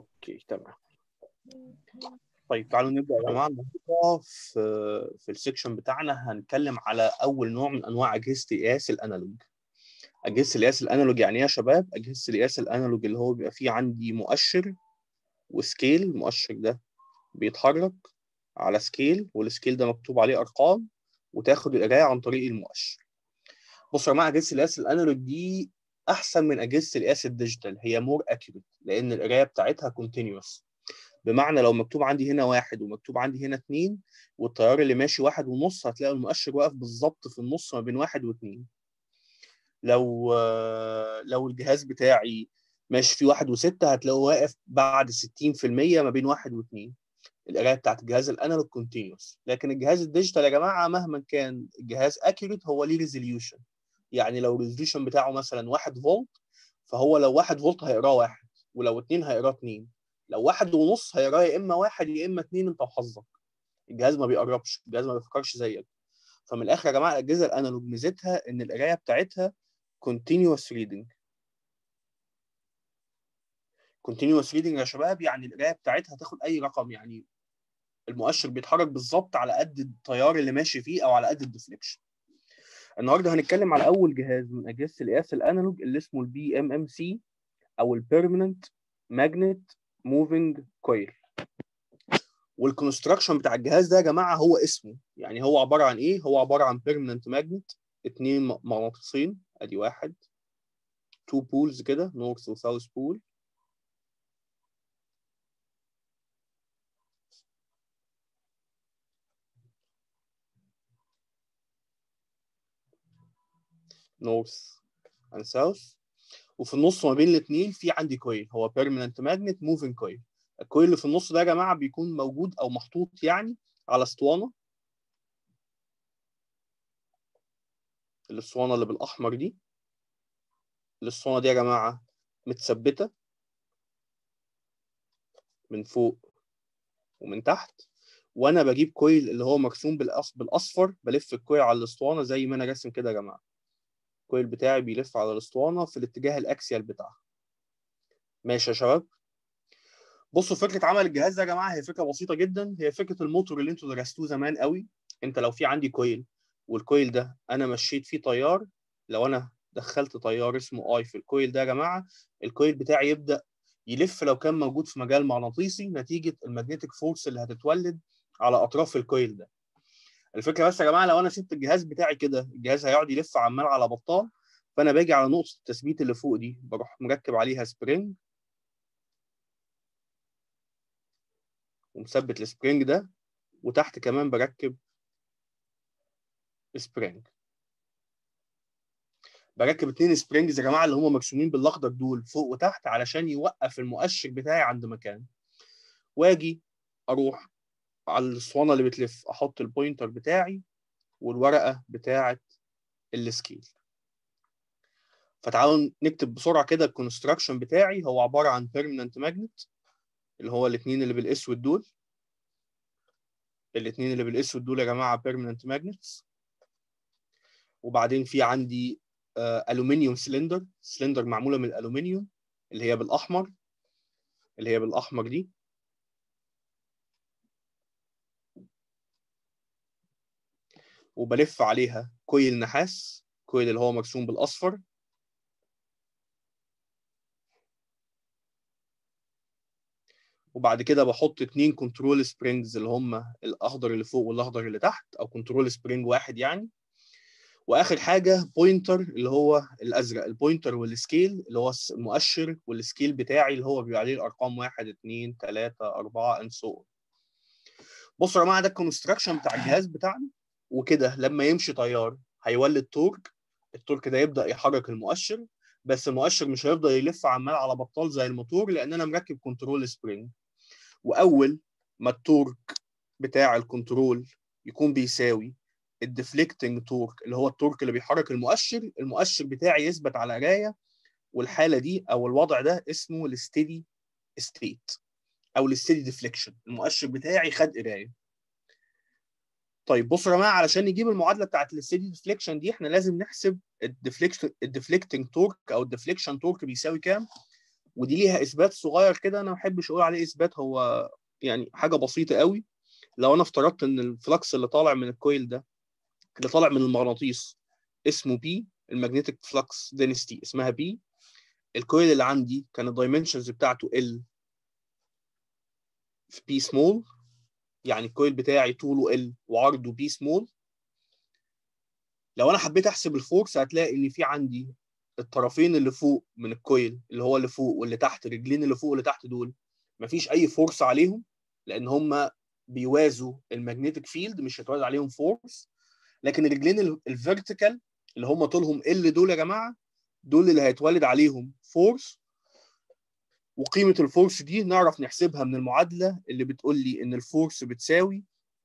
اوكي تمام طيب تعالوا نبدا يا جماعه النهارده في في السكشن بتاعنا هنتكلم على اول نوع من انواع اجهزه القياس الانالوج اجهزه القياس الانالوج يعني ايه يا شباب اجهزه القياس الانالوج اللي هو بيبقى فيه عندي مؤشر وسكيل المؤشر ده بيتحرك على سكيل والسكيل ده مكتوب عليه ارقام وتاخد القرايه عن طريق المؤشر بصوا يا جماعه اجهزه القياس الانالوج دي احسن من اجهزه القياس الديجيتال هي مور اكيوريت لان القرايه بتاعتها كونتينوس بمعنى لو مكتوب عندي هنا واحد ومكتوب عندي هنا اتنين والتيار اللي ماشي واحد ونص هتلاقي المؤشر واقف بالظبط في النص ما بين واحد واتنين لو لو الجهاز بتاعي ماشي فيه واحد وستة هتلاقيه واقف بعد 60% ما بين واحد واثنين القرايه بتاعت الجهاز الانالوج كونتينوس لكن الجهاز الديجيتال يا جماعه مهما كان الجهاز اكيوريت هو ليه ريزوليوشن يعني لو الريزوليوشن بتاعه مثلا 1 فولت فهو لو 1 فولت هيقراه واحد ولو 2 هيقراه 2 لو واحد ونص هيقراه يا اما واحد يا اما 2 انت وحظك الجهاز ما بيقربش الجهاز ما بيفكرش زيك فمن الاخر يا جماعه الاجهزه الانالوج ميزتها ان القرايه بتاعتها continuous reading continuous reading يا شباب يعني القرايه بتاعتها تاخد اي رقم يعني المؤشر بيتحرك بالظبط على قد التيار اللي ماشي فيه او على قد الديفليكشن النهارده هنتكلم على اول جهاز من اجهزه القياس الانالوج اللي اسمه البي ام ام سي او البيرمننت ماجنت موفينج كويل والكونستراكشن بتاع الجهاز ده يا جماعه هو اسمه يعني هو عباره عن ايه هو عباره عن بيرمننت ماجنت اتنين مغناطيسين ادي واحد تو بولز كده نورث وساوث بول نورث اند ساوث وفي النص ما بين الاثنين في عندي كويل هو بيرمننت ماجنت موفينج كويل الكويل اللي في النص ده يا جماعه بيكون موجود او محطوط يعني على اسطوانه الاسطوانه اللي بالاحمر دي الاسطوانه دي يا جماعه متثبته من فوق ومن تحت وانا بجيب كويل اللي هو مرسوم بالاصفر بلف الكويل على الاسطوانه زي ما انا راسم كده يا جماعه الكويل بتاعي بيلف على الاسطوانه في الاتجاه الاكسيال بتاعها ماشي يا شباب بصوا فكره عمل الجهاز ده يا جماعه هي فكره بسيطه جدا هي فكره الموتور اللي انتوا درستوه زمان قوي انت لو في عندي كويل والكويل ده انا مشيت فيه تيار لو انا دخلت تيار اسمه اي في الكويل ده يا جماعه الكويل بتاعي يبدا يلف لو كان موجود في مجال مغناطيسي نتيجه المagnetic فورس اللي هتتولد على اطراف الكويل ده الفكره بس يا جماعه لو انا سبت الجهاز بتاعي كده الجهاز هيقعد يلف عمال على بطال فانا باجي على نقطه التثبيت اللي فوق دي بروح مركب عليها سبرينج ومثبت السبرينج ده وتحت كمان بركب سبرينج بركب اتنين سبرينجز يا جماعه اللي هم مرسومين بالاخضر دول فوق وتحت علشان يوقف المؤشر بتاعي عند مكان واجي اروح على الاسطوانه اللي بتلف احط البوينتر بتاعي والورقه بتاعه السكيل فتعالوا نكتب بسرعه كده الكونستراكشن بتاعي هو عباره عن بيرمننت ماجنت اللي هو الاثنين اللي بالاسود دول الاثنين اللي بالاسود دول يا جماعه بيرمننت ماجنتس وبعدين في عندي الومنيوم سلندر سلندر معموله من الالومنيوم اللي هي بالاحمر اللي هي بالاحمر دي وبلف عليها كويل نحاس كويل اللي هو مرسوم بالاصفر وبعد كده بحط اتنين كنترول سبرينجز اللي هم الاخضر اللي فوق والاخضر اللي تحت او كنترول سبرينج واحد يعني واخر حاجه بوينتر اللي هو الازرق البوينتر والسكيل اللي هو المؤشر والسكيل بتاعي اللي هو بيبقى عليه الارقام 1 2 3 4 اند سو بصوا يا جماعه ده الكونستراكشن بتاع الجهاز بتاعنا وكده لما يمشي تيار هيولد تورك التورك ده يبدا يحرك المؤشر بس المؤشر مش هيفضل يلف عمال على بطال زي الموتور لان انا مركب كنترول سبرينج واول ما التورك بتاع الكنترول يكون بيساوي الديفليكتنج تورك اللي هو التورك اللي بيحرك المؤشر المؤشر بتاعي يثبت على قرايه والحاله دي او الوضع ده اسمه الستيدي ستيت او الستيدي ديفليكشن المؤشر بتاعي خد قرايه طيب بصوا يا جماعه علشان نجيب المعادله بتاعت الستيدي ديفليكشن دي احنا لازم نحسب الديفليكشن الديفليكتنج تورك او الديفليكشن تورك بيساوي كام ودي ليها اثبات صغير كده انا ما بحبش اقول عليه اثبات هو يعني حاجه بسيطه قوي لو انا افترضت ان الفلكس اللي طالع من الكويل ده اللي طالع من المغناطيس اسمه بي المagnetic فلكس density اسمها بي الكويل اللي عندي كان الدايمنشنز بتاعته ال في بي سمول يعني الكويل بتاعي طوله ال وعرضه بي سمول لو انا حبيت احسب الفورس هتلاقي ان في عندي الطرفين اللي فوق من الكويل اللي هو اللي فوق واللي تحت الرجلين اللي فوق واللي تحت دول مفيش اي فورس عليهم لان هم بيوازوا المagnetic فيلد مش هيتوازى عليهم فورس لكن الرجلين الفيرتيكال اللي هم طولهم ال دول يا جماعه دول اللي هيتولد عليهم فورس وقيمه الفورس دي نعرف نحسبها من المعادله اللي بتقول لي ان الفورس بتساوي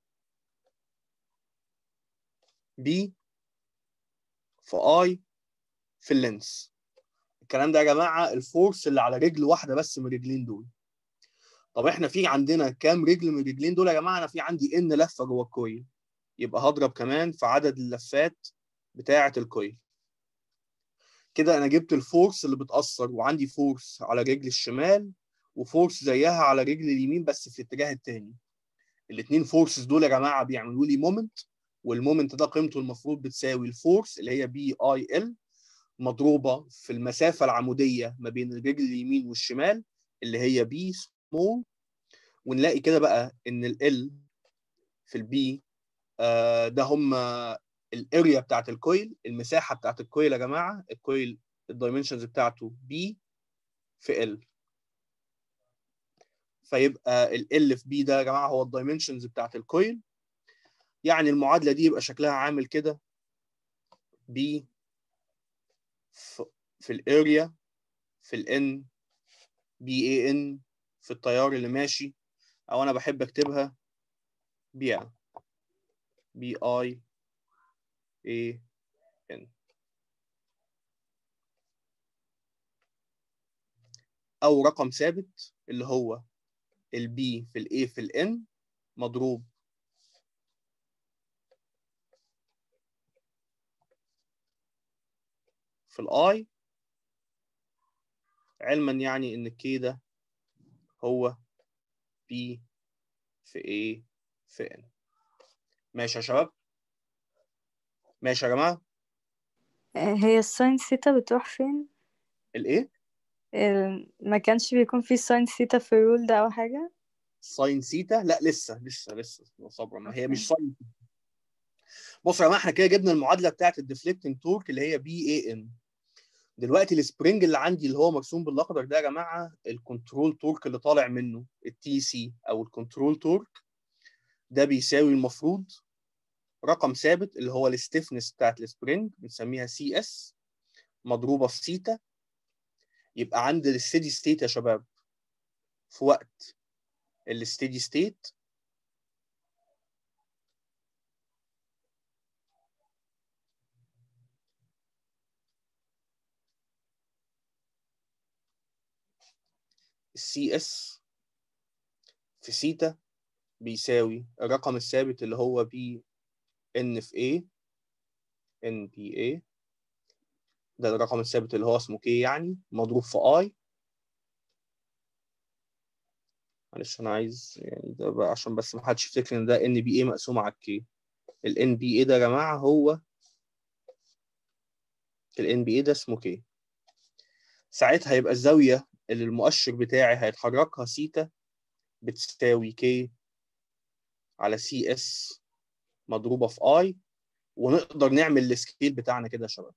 بي في اي في اللينس الكلام ده يا جماعه الفورس اللي على رجل واحده بس من الرجلين دول طب احنا في عندنا كام رجل من الرجلين دول يا جماعه انا في عندي ان لفه جوه الكويل يبقى هضرب كمان في عدد اللفات بتاعه الكويل كده انا جبت الفورس اللي بتاثر وعندي فورس على رجل الشمال وفورس زيها على رجل اليمين بس في الاتجاه الثاني الاثنين فورسز دول يا جماعه بيعملوا لي مومنت والمومنت ده قيمته المفروض بتساوي الفورس اللي هي بي اي ال مضروبه في المسافه العموديه ما بين الرجل اليمين والشمال اللي هي بي سمول ونلاقي كده بقى ان ال في البي آه ده هم الاريا بتاعت الكويل المساحه بتاعت الكويل يا جماعه الكويل الدايمنشنز بتاعته بي في ال فيبقى ال في بي ده يا جماعه هو الدايمنشنز بتاعت الكويل يعني المعادله دي يبقى شكلها عامل كده بي في الاريا في الان بي اي ان في التيار اللي ماشي او انا بحب اكتبها بي بي اي اي ان او رقم ثابت اللي هو البي في الاي في الان مضروب في الاي علما يعني ان الكي ده هو بي في A في N ماشي يا شباب ماشي يا جماعة هي الساين ثيتا بتروح فين؟ الايه ال- ما كانش بيكون في ساين ثيتا في الرول ده أو حاجة؟ ساين سيتا لا لسه لسه لسه صبرا ما هي أوكي. مش ساين بصوا يا جماعه احنا كده جبنا المعادله بتاعت الديفليكتنج تورك اللي هي بي اي ان دلوقتي السبرينج اللي عندي اللي هو مرسوم بالاخضر ده يا جماعه الكنترول تورك اللي طالع منه التي سي او الكنترول تورك ده بيساوي المفروض رقم ثابت اللي هو الستيفنس بتاعت السبرينج بنسميها سي اس مضروبه في سيتا يبقى عند الستيدي ستيت يا شباب في وقت الستيدي ستيت السي اس في سيتا بيساوي الرقم الثابت اللي هو بي ان في اي ان بي اي ده الرقم الثابت اللي هو اسمه كي يعني مضروب في اي معلش انا عايز يعني ده بقى عشان بس ما حدش يفتكر ان ده ان بي اي مقسوم على الكي الان بي اي ده يا جماعه هو الان بي اي ده اسمه كي ساعتها هيبقى الزاويه اللي المؤشر بتاعي هيتحركها سيتا بتساوي كي على سي اس مضروبه في اي ونقدر نعمل السكيل بتاعنا كده يا شباب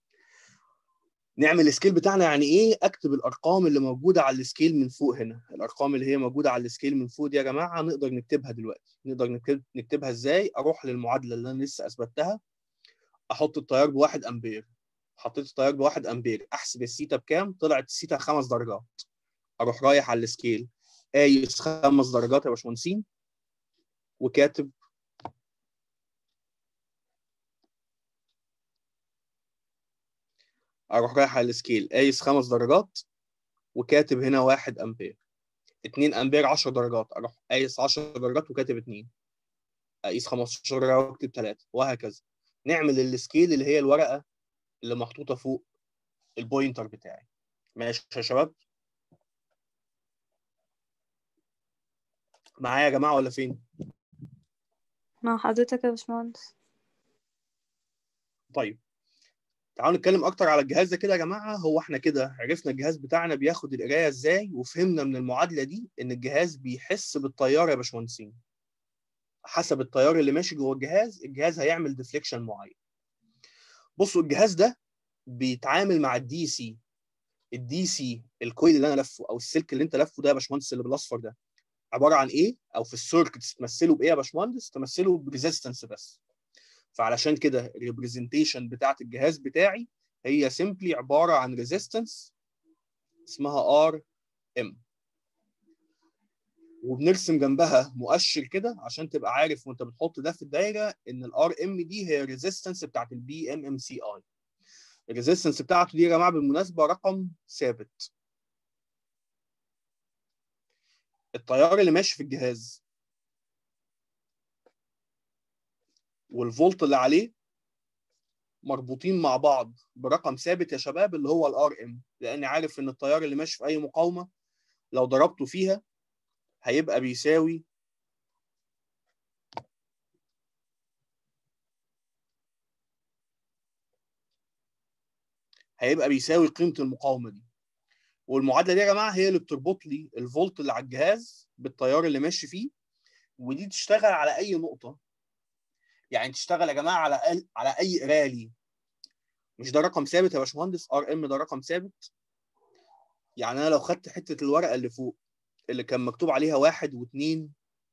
نعمل السكيل بتاعنا يعني ايه اكتب الارقام اللي موجوده على السكيل من فوق هنا الارقام اللي هي موجوده على السكيل من فوق دي يا جماعه نقدر نكتبها دلوقتي نقدر نكتب نكتبها ازاي اروح للمعادله اللي انا لسه اثبتها احط التيار بواحد امبير حطيت التيار بواحد امبير احسب السيتا بكام طلعت السيتا خمس درجات اروح رايح على السكيل قايس خمس درجات يا باشمهندسين وكاتب اروح رايح على السكيل قايس خمس درجات وكاتب هنا واحد امبير 2 امبير 10 درجات اروح قايس 10 درجات وكاتب 2 اقيس 15 درجه واكتب 3 وهكذا نعمل السكيل اللي هي الورقه اللي محطوطه فوق البوينتر بتاعي ماشي يا شباب معايا يا جماعه ولا فين مع حضرتك يا باشمهندس طيب تعالوا نتكلم اكتر على الجهاز ده كده يا جماعه هو احنا كده عرفنا الجهاز بتاعنا بياخد القرايه ازاي وفهمنا من المعادله دي ان الجهاز بيحس بالتيار يا باشمهندسين حسب التيار اللي ماشي جوه الجهاز الجهاز هيعمل ديفليكشن معين بصوا الجهاز ده بيتعامل مع الدي سي الدي سي الكويل اللي انا لفه او السلك اللي انت لفه ده يا باشمهندس اللي بالاصفر ده عباره عن ايه او في السيركتس تمثله بايه يا باشمهندس تمثله بريزيستنس بس فعلشان كده الريبريزنتيشن بتاعت الجهاز بتاعي هي سيمبلي عباره عن ريزيستنس اسمها ار ام وبنرسم جنبها مؤشر كده عشان تبقى عارف وانت بتحط ده في الدايره ان الار ام دي هي الريزيستنس بتاعت البي ام ام سي اي الريزيستنس بتاعته دي يا جماعه بالمناسبه رقم ثابت التيار اللي ماشي في الجهاز والفولت اللي عليه مربوطين مع بعض برقم ثابت يا شباب اللي هو الار ام لاني عارف ان التيار اللي ماشي في اي مقاومه لو ضربته فيها هيبقى بيساوي هيبقى بيساوي قيمه المقاومه دي والمعادله دي يا جماعه هي اللي بتربط لي الفولت اللي على الجهاز بالتيار اللي ماشي فيه ودي تشتغل على اي نقطه يعني تشتغل يا جماعه على أل... على اي قرايه ليه مش ده رقم ثابت يا باشمهندس ار ام ده رقم ثابت يعني انا لو خدت حته الورقه اللي فوق اللي كان مكتوب عليها واحد واثنين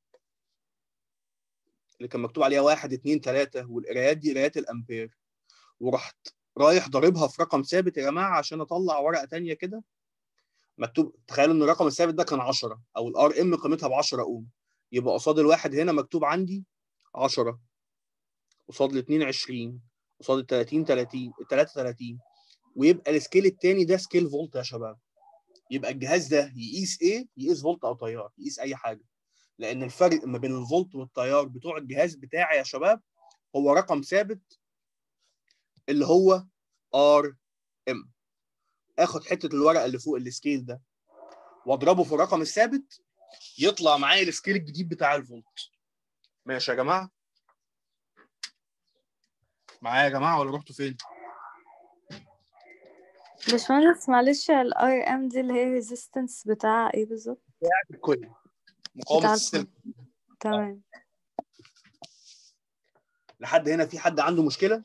اللي كان مكتوب عليها واحد اثنين ثلاثة والقرايات دي قرايات الامبير ورحت رايح ضاربها في رقم ثابت يا جماعه عشان اطلع ورقه ثانيه كده مكتوب تخيلوا ان الرقم الثابت ده كان 10 او الار ام قيمتها ب 10 اوم يبقى قصاد الواحد هنا مكتوب عندي 10 قصاد الاثنين 20 قصاد ال 30 30 ال 33 ويبقى السكيل الثاني ده سكيل فولت يا شباب يبقى الجهاز ده يقيس ايه؟ يقيس فولت او تيار يقيس اي حاجه لان الفرق ما بين الفولت والتيار بتوع الجهاز بتاعي يا شباب هو رقم ثابت اللي هو ار ام اخد حته الورقه اللي فوق السكيل ده واضربه في الرقم الثابت يطلع معايا السكيل الجديد بتاع الفولت ماشي يا جماعه معايا يا جماعه ولا رحتوا فين باشمهندس معلش ال RM دي اللي هي ريزيستنس بتاع ايه بالظبط؟ الكل مقاومه بتاع السلك تمام لحد هنا في حد عنده مشكله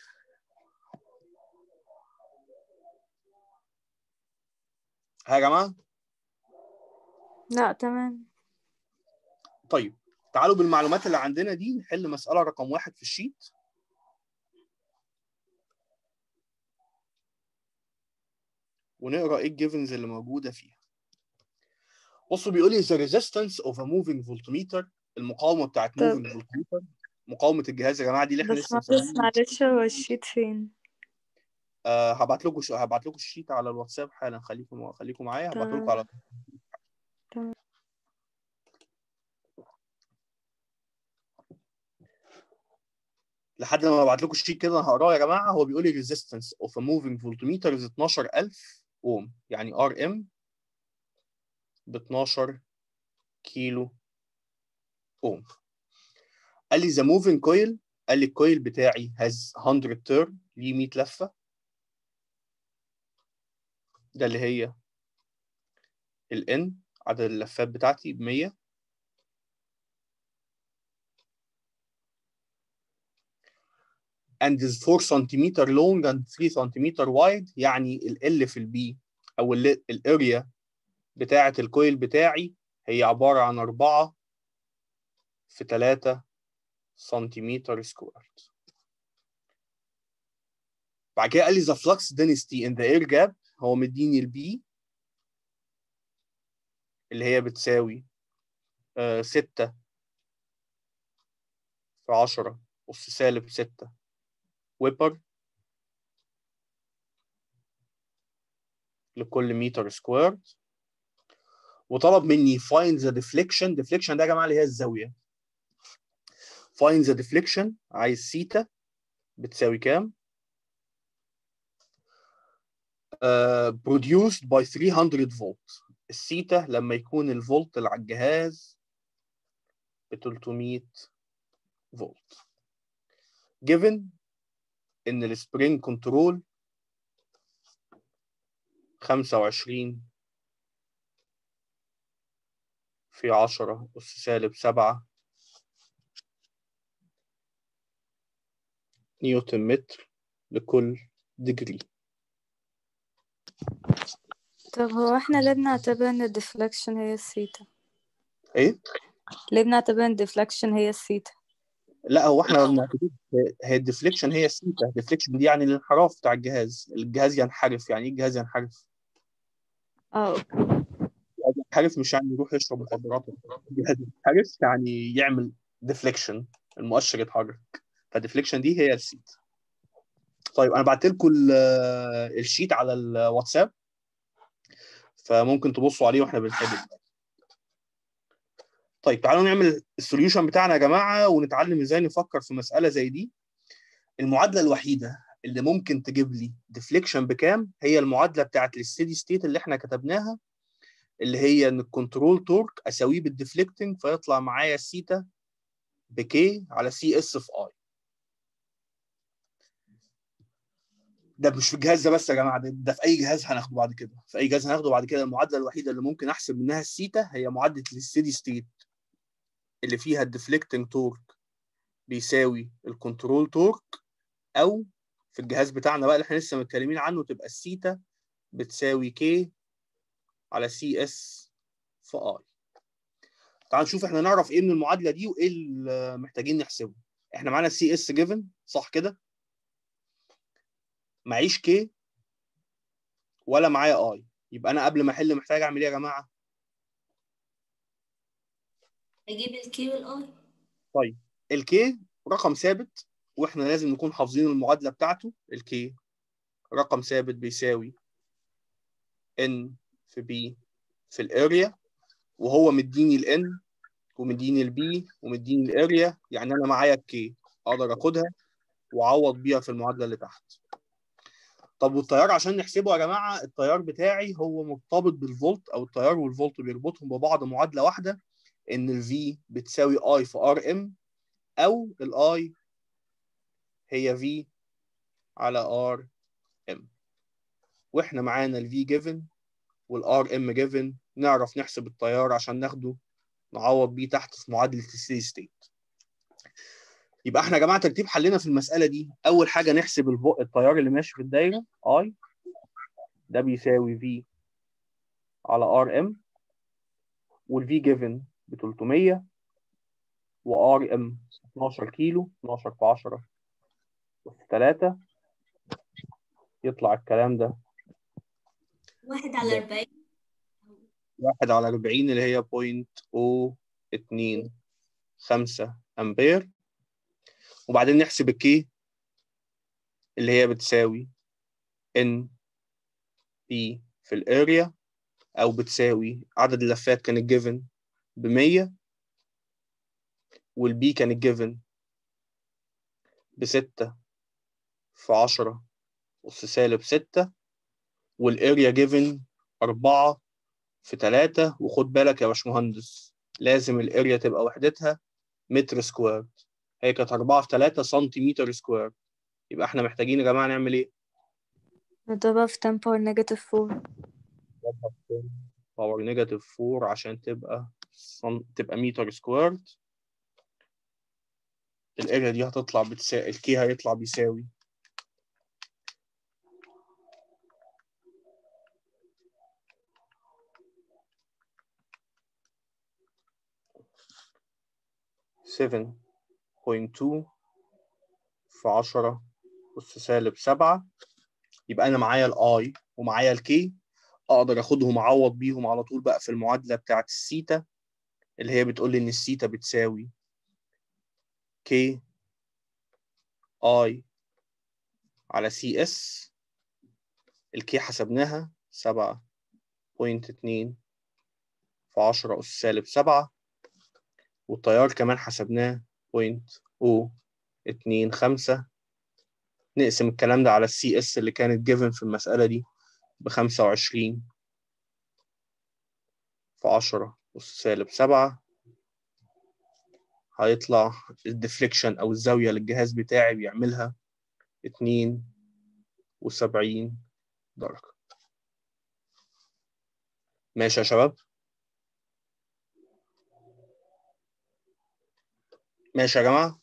ها يا جماعه لا تمام طيب تعالوا بالمعلومات اللي عندنا دي نحل مساله رقم واحد في الشيت ونقرا ايه الجيفنز اللي موجوده فيها بصوا بيقول لي the resistance of a moving voltmeter المقاومه بتاعت طب. moving voltmeter مقاومه الجهاز يا جماعه دي اللي احنا لسه باشمهندس مسمينها معلش هو الشيت فين؟ آه هبعت لكم ش... هبعت لكم الشيت على الواتساب حالا خليكم خليكم معايا هبعت لكم تمام. على تمام. لحد ما ابعت لكم الشيت كده انا هقراه يا جماعه هو بيقول لي resistance of a moving voltmeter is 12000 اوم يعني ار ام ب 12 كيلو اوم قال لي the moving coil قال لي الكويل بتاعي has 100 turn ليه 100 لفه ده اللي هي ال N عدد اللفات بتاعتي ب 100 and is 4 سنتيمتر long and 3 سنتيمتر wide يعني ال L في البي او الاريا بتاعة الكويل بتاعي هي عبارة عن 4 في 3 سنتيمتر سكوير بعد كده قال لي the flux density in the air gap هو مديني البي اللي هي بتساوي آه 6 في 10 أس سالب 6 ويبر لكل متر سكوير وطلب مني find the deflection deflection ده يا جماعه اللي هي الزاويه find the deflection عايز سيتا بتساوي كام uh, produced by 300 فولت السيتا لما يكون الفولت اللي على الجهاز ب 300 فولت given ان السبرينج كنترول 25 في 10 أس سالب 7 نيوتن متر لكل ديجري طب هو احنا ليه بنعتبر ان الديفليكشن هي الثيتا ايه ليه بنعتبر ان الديفليكشن هي الثيتا لا هو احنا ما بنعتبرش هي الديفليكشن هي السيتا الديفليكشن دي يعني الانحراف بتاع الجهاز الجهاز ينحرف يعني ايه الجهاز ينحرف اه اوكي الجهاز ينحرف مش يعني يروح يشرب مخدرات الجهاز ينحرف يعني يعمل ديفليكشن المؤشر يتحرك فالديفليكشن دي هي السيتا طيب انا بعت لكم ال- الشيت على الواتساب فممكن تبصوا عليه واحنا بنحل طيب تعالوا نعمل السوليوشن بتاعنا يا جماعه ونتعلم ازاي نفكر في مساله زي دي المعادله الوحيده اللي ممكن تجيب لي ديفليكشن بكام هي المعادله بتاعت الستيدي ستيت اللي احنا كتبناها اللي هي ان الكنترول تورك اساويه بالديفليكتنج فيطلع معايا سيتا بكي على سي اس في اي ده مش في الجهاز ده بس يا جماعه ده, ده في اي جهاز هناخده بعد كده في اي جهاز هناخده بعد كده المعادله الوحيده اللي ممكن احسب منها السيتا هي معادله الستيدي ستيت اللي فيها الديفليكتنج تورك بيساوي الكنترول تورك او في الجهاز بتاعنا بقى اللي احنا لسه متكلمين عنه تبقى السيتا بتساوي كي على سي اس في اي تعال نشوف احنا نعرف ايه من المعادله دي وايه اللي محتاجين نحسبه احنا معانا السي اس جيفن صح كده معيش كي ولا معايا اي يبقى انا قبل ما احل محتاج اعمل ايه يا جماعه اجيب الكي والاي طيب الكي رقم ثابت واحنا لازم نكون حافظين المعادله بتاعته الكي رقم ثابت بيساوي ان في بي في الاريا وهو مديني الان ومديني البي ومديني الاريا يعني انا معايا الكي اقدر اخدها واعوض بيها في المعادله اللي تحت طب والتيار عشان نحسبه يا جماعه التيار بتاعي هو مرتبط بالفولت او التيار والفولت بيربطهم ببعض معادله واحده ان الفي بتساوي اي في ار ام او الاي هي في على ار ام واحنا معانا الفي جيفن والار ام جيفن نعرف نحسب التيار عشان ناخده نعوض بيه تحت في معادله الستيدي ستيت يبقى احنا يا جماعه ترتيب حلنا في المساله دي اول حاجه نحسب الفو... التيار اللي ماشي في الدايره اي ده بيساوي في على ار ام والفي جيفن ب 300 وار ام 12 كيلو 12 في 10 في 3 يطلع الكلام ده واحد على أربعين واحد على 40 اللي هي بوينت او اتنين خمسة أمبير وبعدين نحسب الكي اللي هي بتساوي ان بي في الاريا أو بتساوي عدد اللفات كانت جيفن بمية والبي كانت جيفن بستة في عشرة أس سالب ستة والاريا جيفن أربعة في تلاتة وخد بالك يا باشمهندس لازم الاريا تبقى وحدتها متر سكوير هي كانت أربعة في تلاتة سنتيمتر سكوير يبقى احنا محتاجين يا جماعة نعمل ايه؟ نضربها في 10 باور نيجاتيف 4 باور نيجاتيف 4 عشان تبقى صن... تبقى متر سكوير الاريا دي هتطلع بتساوي الكي هيطلع بيساوي سفن بوينت تو في عشرة أس سالب سبعة يبقى أنا معايا الآي ومعايا الكي أقدر أخدهم أعوض بيهم على طول بقى في المعادلة بتاعت السيتا اللي هي بتقول لي إن السيتا بتساوي كي اي على سي اس الكي حسبناها سبعة بوينت اتنين في عشرة أس سالب سبعة والتيار كمان حسبناه بوينت أو اتنين خمسة نقسم الكلام ده على السي اس اللي كانت جيفن في المسألة دي بخمسة وعشرين في عشرة أس سالب سبعة هيطلع الديفليكشن او الزاويه اللي الجهاز بتاعي بيعملها 72 درجه ماشي يا شباب ماشي يا جماعه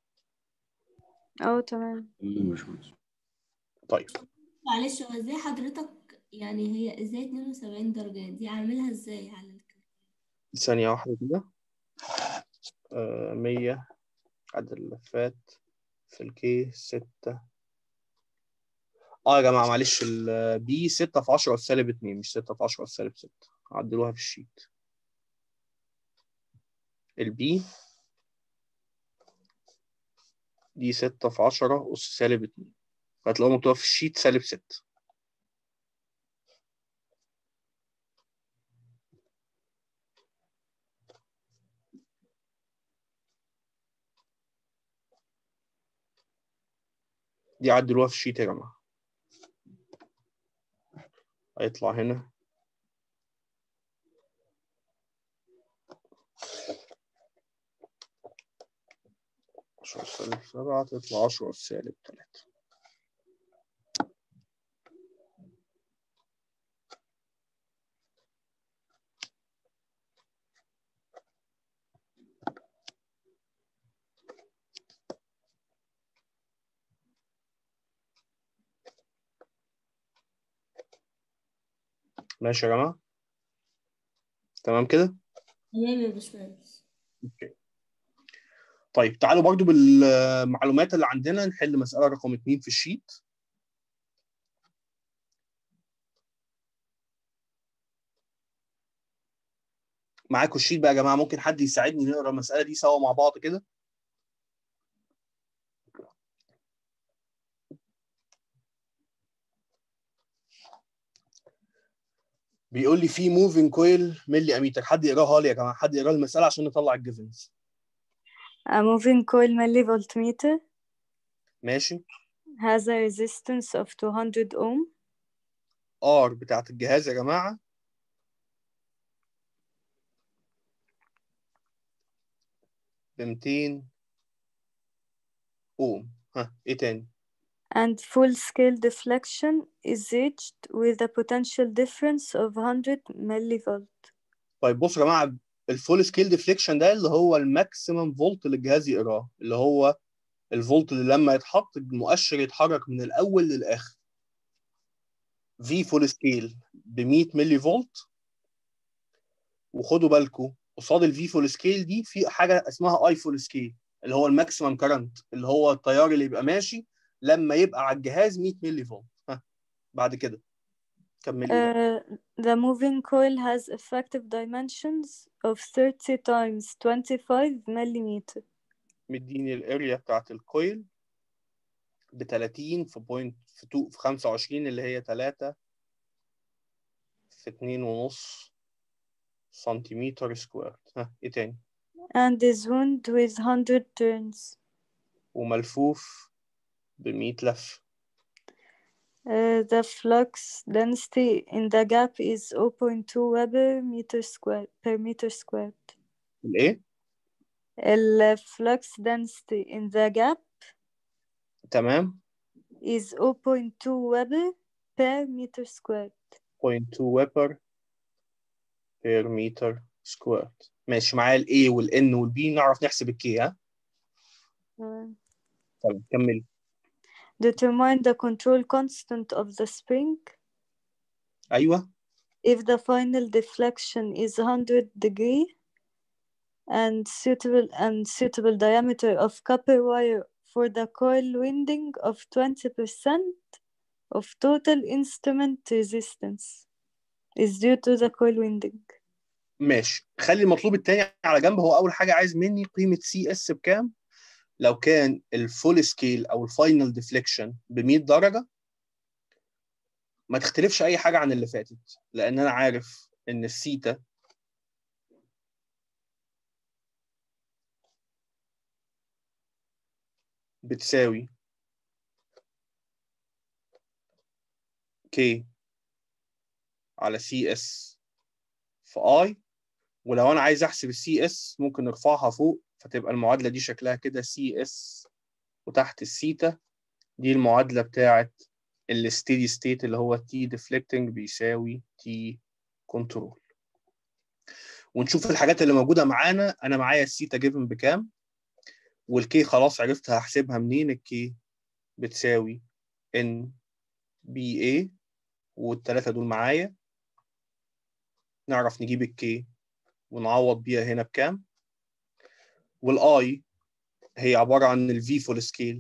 اه تمام تمام يا باشمهندس طيب معلش هو ازاي حضرتك يعني هي ازاي 72 درجة دي عاملها ازاي على الكلام ثانيه واحده كده آه 100 عدد اللفات في الكي 6 اه يا جماعه معلش البي 6 في 10 اس سالب 2 مش 6 في 10 اس سالب 6 عدلوها في الشيت البي دي 6 في 10 أس سالب 2 فهتلاقوها مكتوبة في الشيت سالب 6 دي عدلوها في الشيت يا جماعة هيطلع هنا عشرة سالب سبعة تطلع عشرة سالب تلاتة ماشي يا جماعة تمام كده تمام يا باشمهندس طيب تعالوا برضو بالمعلومات اللي عندنا نحل مسألة رقم اتنين في الشيت معاكم الشيت بقى يا جماعة ممكن حد يساعدني نقرا المسألة دي سوا مع بعض كده بيقول لي في موفينج كويل ملي اميتر حد يقراها لي يا جماعة حد يقرا المسألة عشان نطلع الجيفنز A moving coil millivoltmeter ماشي has a resistance of 200 ohm ار بتاعت الجهاز يا جماعة ب 200 اوم ها ايه تاني and full scale deflection is reached with a potential difference of 100 millivolt. طيب بصوا يا جماعه الفول سكيل ديفليكشن ده اللي هو الماكسيمم فولت اللي الجهاز يقراه اللي هو الفولت اللي لما يتحط المؤشر يتحرك من الاول للاخر في فول سكيل ب 100 ملي فولت وخدوا بالكم قصاد الفي فول سكيل دي في حاجه اسمها اي فول سكيل اللي هو الماكسيمم كرنت اللي هو التيار اللي يبقى ماشي لما يبقى على الجهاز 100 ملي فولت ها بعد كده كملي بقى. Uh, the moving coil has effective dimensions of 30 times 25 millimeter. مديني الاريا بتاعت الكويل ب 30 في بوينت في 2 في 25 اللي هي 3 في 2 ونص سنتيمتر سكوير ها ايه تاني and is wound with 100 turns. وملفوف ب 100 لف Uh, the flux density in the gap is 0.2 Weber meter square per meter squared. الايه The flux density in the gap تمام is 0.2 Weber per meter squared. 0.2 ويبر بير متر سكوير ماشي معايا الاي والان والبي نعرف نحسب الكي ها Uh, طيب كمل determine the control constant of the spring ايوه if the final deflection is 100 degree and suitable and suitable diameter of copper wire for the coil winding of 20% of total instrument resistance is due to the coil winding. ماشي خلي المطلوب التاني على جنب هو اول حاجه عايز مني قيمه سي اس بكام لو كان الفول سكيل او الفاينل ديفليكشن ب 100 درجه ما تختلفش اي حاجه عن اللي فاتت لان انا عارف ان السيتا بتساوي كي على سي اس في اي ولو انا عايز احسب السي اس ممكن نرفعها فوق فتبقى المعادله دي شكلها كده سي اس وتحت السيتا دي المعادله بتاعه الستيدي ستيت اللي هو تي ديفليكتنج بيساوي تي كنترول ونشوف الحاجات اللي موجوده معانا انا معايا السيتا جيفن بكام والكي خلاص عرفت هحسبها منين الكي بتساوي ان بي اي والثلاثه دول معايا نعرف نجيب الكي ونعوض بيها هنا بكام والاي هي عباره عن الفي فول سكيل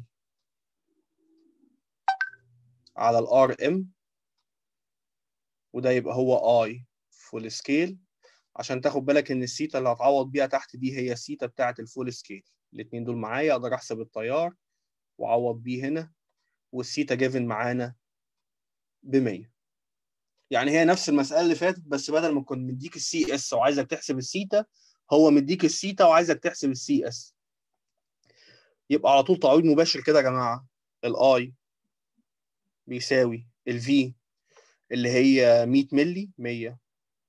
على الار ام وده يبقى هو اي فول سكيل عشان تاخد بالك ان السيتا اللي هتعوض بيها تحت دي هي السيتا بتاعه الفول سكيل الاثنين دول معايا اقدر احسب التيار واعوض بيه هنا والسيتا جيفن معانا ب 100 يعني هي نفس المساله اللي فاتت بس بدل ما كنت مديك السي اس وعايزك تحسب السيتا هو مديك السيتا وعايزك تحسب السي اس يبقى على طول تعويض مباشر كده يا جماعه الاي بيساوي الفي اللي هي 100 ملي 100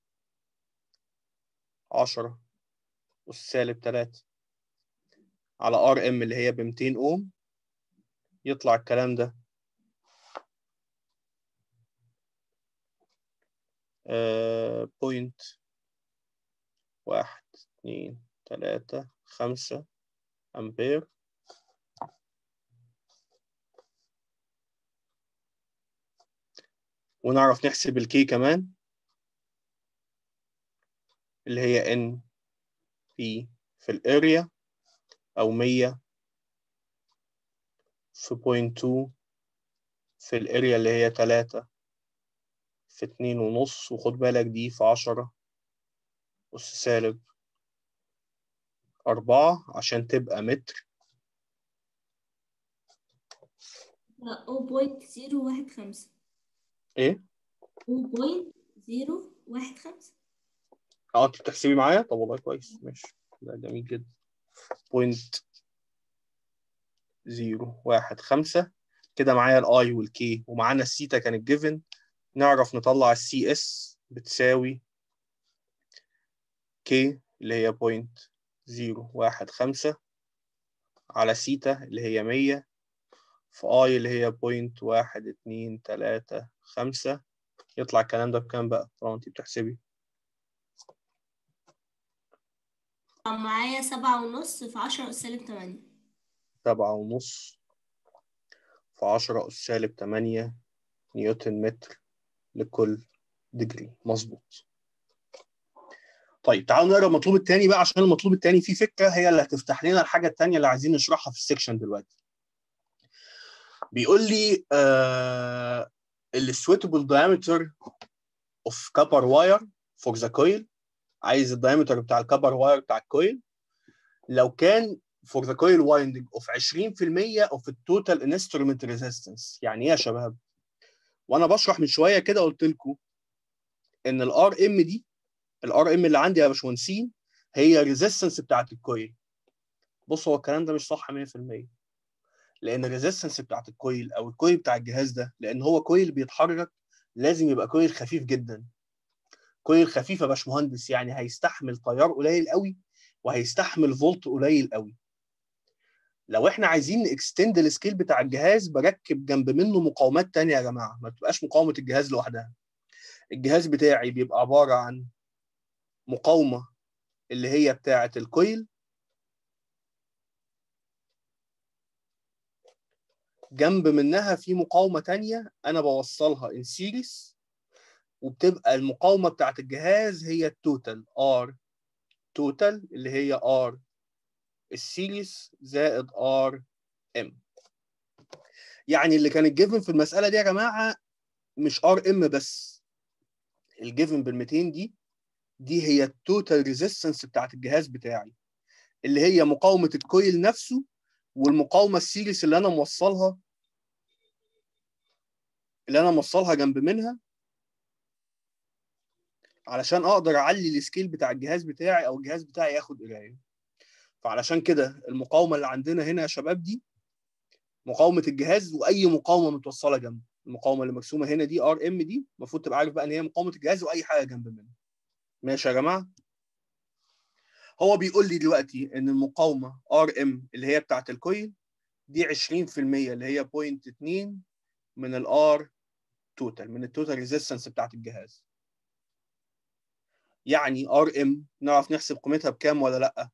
10 والسالب 3 على ار ام اللي هي ب 200 اوم يطلع الكلام ده بوينت واحد اتنين تلاتة خمسة أمبير ونعرف نحسب الكي كمان اللي هي ان في في الاريا او 100 في بوينت 2 في الاريا اللي هي 3 في اتنين ونص وخد بالك دي في عشرة أس سالب أربعة عشان تبقى متر أو بوينت زيرو واحد خمسة إيه؟ أو بوينت زيرو واحد خمسة اه انت بتحسبي معايا طب والله كويس ماشي ده جميل جدا بوينت زيرو واحد خمسة كده معايا الاي والكي ومعانا السيتا كانت جيفن نعرف نطلع السي اس بتساوي كي اللي هي بوينت زيرو واحد خمسة على سيتا اللي هي مية في اي اللي هي بوينت واحد اتنين تلاتة خمسة يطلع الكلام ده بكام بقى طالما انت بتحسبي معايا سبعة ونص في عشرة أس سالب تمانية سبعة ونص في عشرة أس سالب تمانية نيوتن متر لكل ديجري مظبوط طيب تعالوا نقرا المطلوب الثاني بقى عشان المطلوب الثاني فيه فكره هي اللي هتفتح لنا الحاجه الثانيه اللي عايزين نشرحها في السكشن دلوقتي بيقول لي آه السويتبل diameter اوف كابر واير فور ذا كويل عايز الدايمتر بتاع الكبر واير بتاع الكويل لو كان فور ذا كويل وايندنج اوف 20% اوف التوتال انسترومنت ريزيستنس يعني ايه يا شباب وانا بشرح من شويه كده قلت لكم ان الار ام دي الار ام اللي عندي يا باشمهندسين هي الريزيستنس بتاعت الكويل بص هو الكلام ده مش صح 100% لان الريزيستنس بتاعت الكويل او الكويل بتاع الجهاز ده لان هو كويل بيتحرك لازم يبقى كويل خفيف جدا كويل خفيف يا باشمهندس يعني هيستحمل تيار قليل قوي وهيستحمل فولت قليل قوي لو احنا عايزين نكستند السكيل بتاع الجهاز بركب جنب منه مقاومات تانية يا جماعه ما تبقاش مقاومه الجهاز لوحدها الجهاز بتاعي بيبقى عباره عن مقاومه اللي هي بتاعه الكويل جنب منها في مقاومه تانية انا بوصلها ان سيريس وبتبقى المقاومه بتاعه الجهاز هي التوتال ار توتال اللي هي ار السيريس زائد ار ام يعني اللي كان الجيفن في المساله دي يا جماعه مش ار ام بس الجيفن بال 200 دي دي هي التوتال ريزيستنس بتاعت الجهاز بتاعي اللي هي مقاومه الكويل نفسه والمقاومه السيريس اللي انا موصلها اللي انا موصلها جنب منها علشان اقدر اعلي السكيل بتاع الجهاز بتاعي او الجهاز بتاعي ياخد قرايه فعلشان كده المقاومه اللي عندنا هنا يا شباب دي مقاومه الجهاز واي مقاومه متوصله جنبه المقاومه اللي مرسومه هنا دي ار ام دي المفروض تبقى عارف بقى ان هي مقاومه الجهاز واي حاجه جنب منها ماشي يا جماعه هو بيقول لي دلوقتي ان المقاومه ار ام اللي هي بتاعت الكويل دي 20% اللي هي 0.2 من الار توتال من التوتال ريزيستنس بتاعت الجهاز يعني ار ام نعرف نحسب قيمتها بكام ولا لا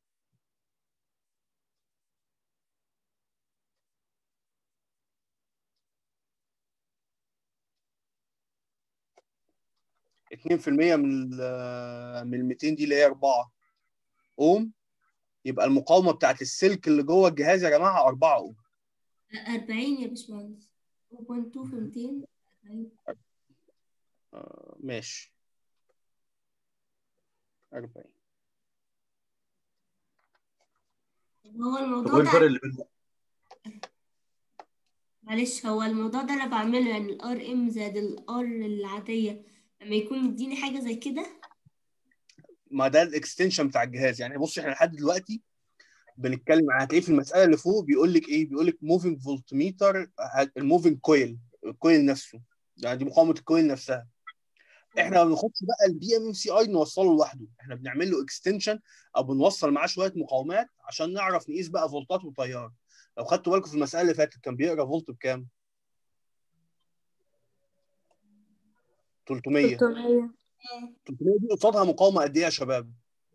اتنين في المية من ال من ال 200 دي اللي هي 4 اوم يبقى المقاومة بتاعت السلك اللي جوه الجهاز يا جماعة 4 اوم 40 يا باشمهندس 0.2 في 200 40 آه، ماشي 40 هو طب الموضوع وايه الفرق ده اللي بين معلش هو الموضوع ده انا بعمله يعني الار ام زائد الار العادية لما يكون مديني حاجة زي كده ما ده الاكستنشن بتاع الجهاز يعني بص احنا لحد دلوقتي بنتكلم عن هتلاقيه في المساله اللي فوق بيقول لك ايه بيقول لك موفينج فولتميتر الموفينج كويل الكويل نفسه يعني دي مقاومه الكويل نفسها احنا ما بناخدش بقى البي ام سي اي نوصله لوحده احنا بنعمل له اكستنشن او بنوصل معاه شويه مقاومات عشان نعرف نقيس بقى فولتات وتيار لو خدتوا بالكم في المساله اللي فاتت كان بيقرا فولت بكام 300 300 300 دي قصادها مقاومه قد ايه يا شباب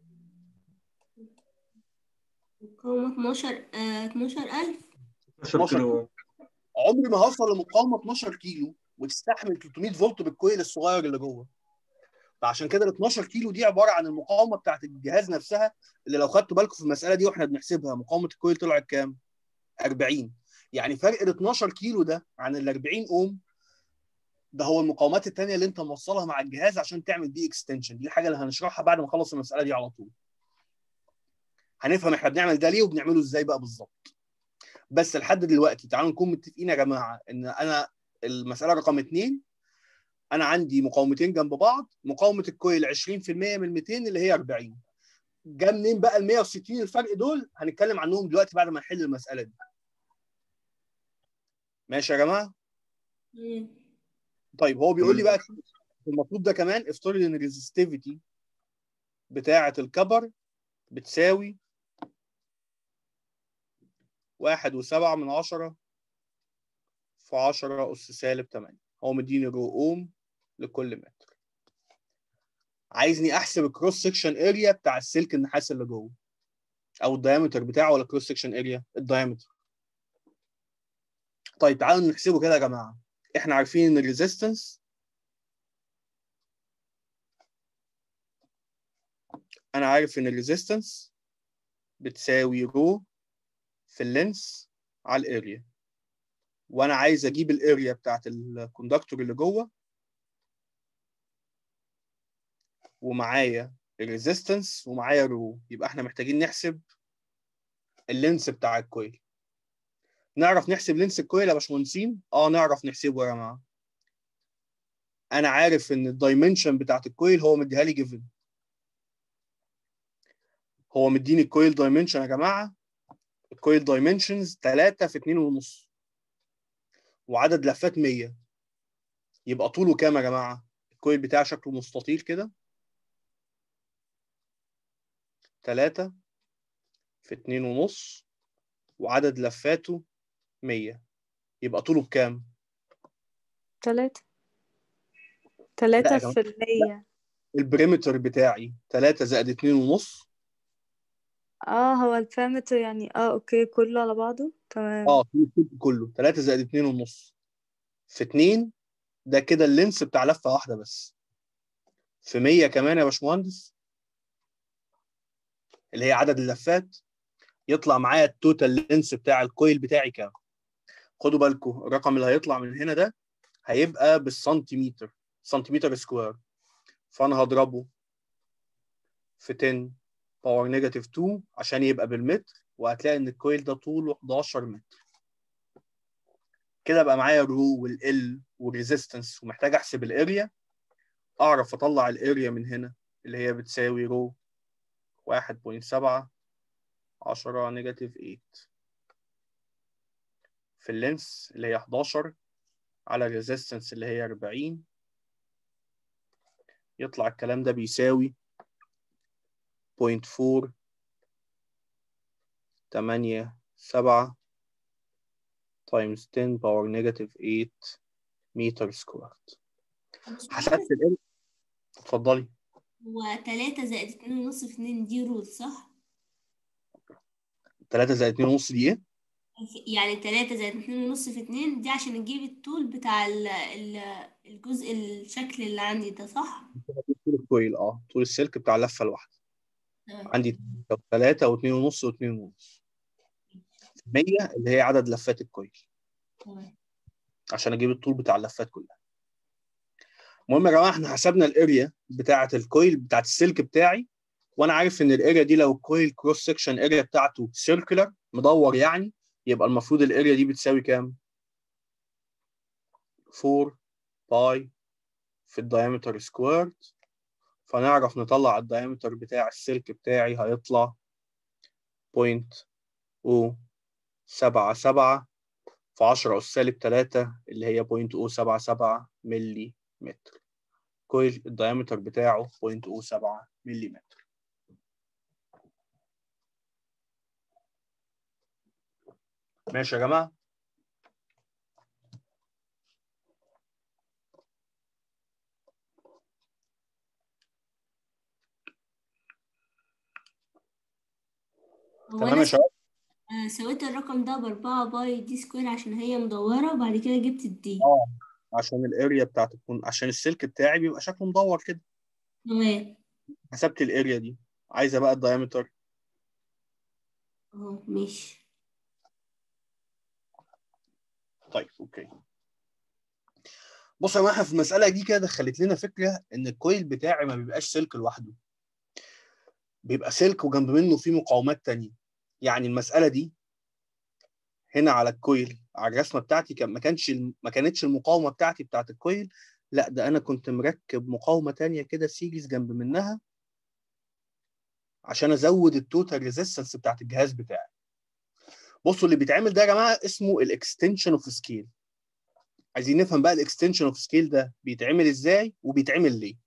مقاومة 12 آه 12000 12 كيلو عمري ما هوصل لمقاومه 12 كيلو وتستحمل 300 فولت بالكويل الصغير اللي جوه فعشان كده ال 12 كيلو دي عباره عن المقاومه بتاعت الجهاز نفسها اللي لو خدتوا بالكم في المساله دي واحنا بنحسبها مقاومه الكويل طلعت كام 40 يعني فرق ال 12 كيلو ده عن ال 40 اوم ده هو المقاومات الثانيه اللي انت موصلها مع الجهاز عشان تعمل بيه اكستنشن دي الحاجه اللي هنشرحها بعد ما نخلص المساله دي على طول هنفهم احنا بنعمل ده ليه وبنعمله ازاي بقى بالظبط بس لحد دلوقتي تعالوا نكون متفقين يا جماعه ان انا المساله رقم اثنين انا عندي مقاومتين جنب بعض مقاومه الكويل 20% من 200 اللي هي 40 جا منين بقى ال 160 الفرق دول هنتكلم عنهم دلوقتي بعد ما نحل المساله دي ماشي يا جماعه مم. طيب هو بيقول لي بقى في المطلوب ده كمان افترض ان الريزستيفيتي بتاعه الكبر بتساوي واحد وسبعة من عشرة في عشرة أس سالب تمانية هو مديني رو أوم لكل متر عايزني أحسب الكروس سكشن اريا بتاع السلك النحاس اللي جوه أو الدايمتر بتاعه ولا كروس سكشن اريا الدايمتر طيب تعالوا نحسبه كده يا جماعة احنا عارفين ان الريزيستنس انا عارف ان الريزيستنس بتساوي رو في اللينس على الاريا وانا عايز اجيب الاريا بتاعت الكوندكتور اللي جوه ومعايا الريزيستنس ومعايا رو يبقى احنا محتاجين نحسب اللينس بتاع الكويل نعرف نحسب لينس الكويل يا باشمهندسين اه نعرف نحسبه يا جماعه انا عارف ان الدايمنشن بتاعت الكويل هو مديها لي جيفن هو مديني الكويل دايمنشن يا جماعه الكويل دايمنشنز 3 في 2 ونص وعدد لفات 100 يبقى طوله كام يا جماعه الكويل بتاعي شكله مستطيل كده 3 في 2 ونص وعدد لفاته 100 يبقى طوله بكام؟ تلاتة لا تلاتة يا جماعة. في المية البريمتر بتاعي 3 زائد 2 ونص اه هو البارامتر يعني اه اوكي كله على بعضه تمام اه في الكل كله 3 زائد 2 ونص في 2 ده كده اللينس بتاع لفه واحده بس في 100 كمان يا باشمهندس اللي هي عدد اللفات يطلع معايا التوتال لينس بتاع الكويل بتاعي كام خدوا بالكم الرقم اللي هيطلع من هنا ده هيبقى بالسنتيمتر سنتيمتر سكوير فانا هضربه في 10 باور نيجاتيف 2 عشان يبقى بالمتر وهتلاقي ان الكويل ده طوله 11 متر كده بقى معايا الرو والال والريزيستنس ومحتاج احسب الاريا اعرف اطلع الاريا من هنا اللي هي بتساوي رو 1.7 10 نيجاتيف 8 في اللينس اللي هي 11 على الريزيستنس اللي هي 40 يطلع الكلام ده بيساوي 0.4 تمانية سبعة times 10 باور نيجاتيف 8 متر سكوير حسبت ال اتفضلي هو تلاتة زائد اتنين ونص في اتنين دي رول صح؟ 3 زائد 2 ونص دي ايه؟ يعني تلاتة زائد اتنين ونص في اتنين دي عشان نجيب الطول بتاع ال- ال- الجزء الشكل اللي عندي ده صح؟ طول الكويل اه طول السلك بتاع اللفة الواحدة تمام عندي 3 و2 ونص و2 ونص 100 اللي هي عدد لفات الكويل تمام عشان اجيب الطول بتاع اللفات كلها المهم يا جماعه احنا حسبنا الاريا بتاعه الكويل بتاعه السلك بتاعي وانا عارف ان الاريا دي لو الكويل كروس سكشن اريا بتاعته سيركلر مدور يعني يبقى المفروض الاريا دي بتساوي كام 4 باي في الدايمتر سكويرد فنعرف نطلع الدايمتر بتاع السلك بتاعي هيطلع بوينت او سبعة سبعة في عشرة أس سالب تلاتة اللي هي بوينت او سبعة سبعة ملي متر كويل الدايمتر بتاعه بوينت او سبعة ملي متر ماشي يا جماعة هو تمام أنا يا شباب آه، سويت الرقم ده بأربعة باي دي سكوير عشان هي مدورة وبعد كده جبت الدي اه عشان الاريا بتاعته تكون عشان السلك بتاعي بيبقى شكله مدور كده تمام حسبت الاريا دي عايزه بقى الدايمتر اهو ماشي طيب اوكي بص يا جماعه في المساله دي كده دخلت لنا فكره ان الكويل بتاعي ما بيبقاش سلك لوحده بيبقى سلك وجنب منه فيه مقاومات تانية يعني المساله دي هنا على الكويل على الرسمه بتاعتي كان ما كانش ما كانتش المقاومه بتاعتي بتاعت الكويل لا ده انا كنت مركب مقاومه تانية كده سيريز جنب منها عشان ازود التوتال ريزيستنس بتاعت الجهاز بتاعي بصوا اللي بيتعمل ده يا جماعه اسمه الاكستنشن اوف سكيل عايزين نفهم بقى الاكستنشن اوف سكيل ده بيتعمل ازاي وبيتعمل ليه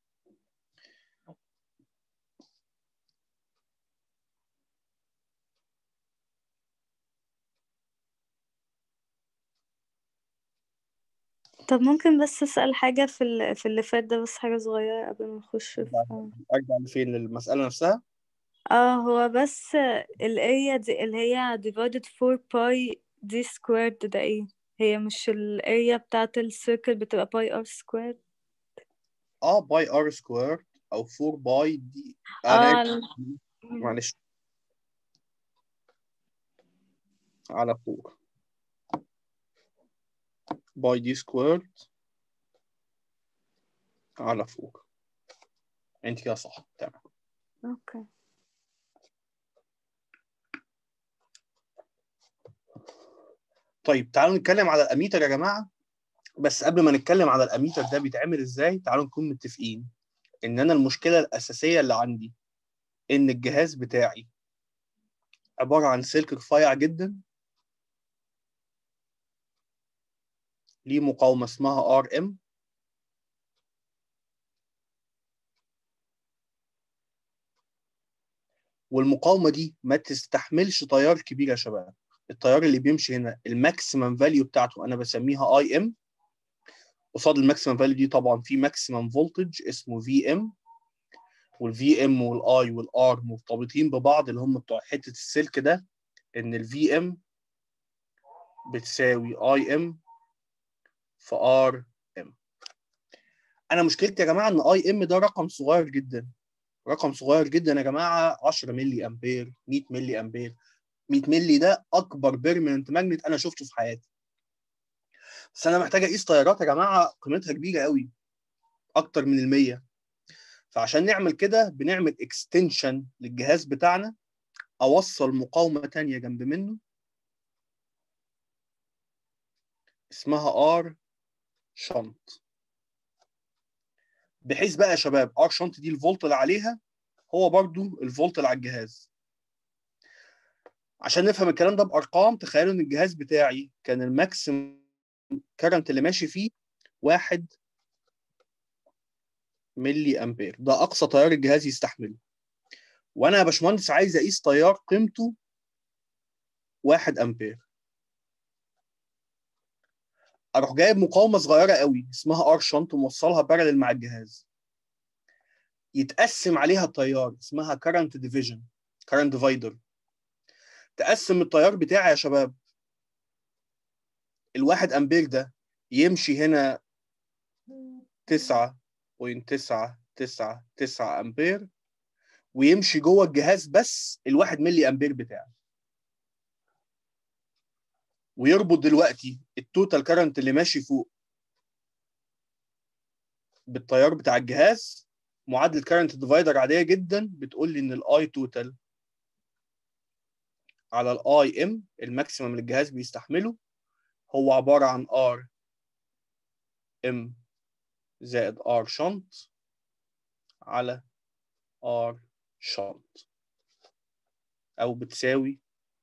طب ممكن بس أسأل حاجة في ال- في اللي فات ده بس حاجة صغيرة قبل ما نخش في ارجع لفين للمساله نفسها اه هو بس الاريا دي اللي هي divided 4 باي دي squared ده ايه هي مش الاريا بتاعت السيركل بتبقى باي ار squared اه باي ار سكوير او 4 باي دي اه انا ال- معلش على 4 باي دي سكوير على 4 انت كده صح تمام اوكي طيب تعالوا نتكلم على الاميتر يا جماعه بس قبل ما نتكلم على الاميتر ده بيتعمل ازاي تعالوا نكون متفقين ان انا المشكله الاساسيه اللي عندي ان الجهاز بتاعي عباره عن سلك رفيع جدا ليه مقاومه اسمها ار ام والمقاومه دي ما تستحملش تيار كبير يا شباب التيار اللي بيمشي هنا الماكسيمم فاليو بتاعته انا بسميها اي ام قصاد الماكسيمم فاليو دي طبعا في ماكسيمم فولتج اسمه في ام والفي ام والاي والار مرتبطين ببعض اللي هم بتوع حته السلك ده ان الفي ام بتساوي اي ام في ار ام انا مشكلتي يا جماعه ان اي ام ده رقم صغير جدا رقم صغير جدا يا جماعه 10 ملي امبير 100 ملي امبير 100 ملي ده اكبر بيرمننت ماجنت انا شفته في حياتي بس انا محتاج اقيس تيارات يا جماعه قيمتها كبيره قوي اكتر من ال 100 فعشان نعمل كده بنعمل اكستنشن للجهاز بتاعنا اوصل مقاومه تانية جنب منه اسمها ار شنط بحيث بقى يا شباب ار شنط دي الفولت اللي عليها هو برضو الفولت اللي على الجهاز عشان نفهم الكلام ده بارقام تخيلوا ان الجهاز بتاعي كان الماكسيم كرنت اللي ماشي فيه واحد ملي امبير ده اقصى تيار الجهاز يستحمله وانا يا باشمهندس عايز اقيس تيار قيمته 1 امبير اروح جايب مقاومه صغيره قوي اسمها ار شنط وموصلها بارلل مع الجهاز يتقسم عليها التيار اسمها current division current divider تقسم التيار بتاعي يا شباب الواحد امبير ده يمشي هنا 9.999 امبير ويمشي جوه الجهاز بس الواحد ملي امبير بتاعه ويربط دلوقتي التوتال كارنت اللي ماشي فوق بالتيار بتاع الجهاز معادله كارنت ديفايدر عاديه جدا بتقول لي ان الاي توتال على الاي ام الماكسيمم اللي الجهاز بيستحمله هو عباره عن ار ام زائد ار شنط على ار شنط او بتساوي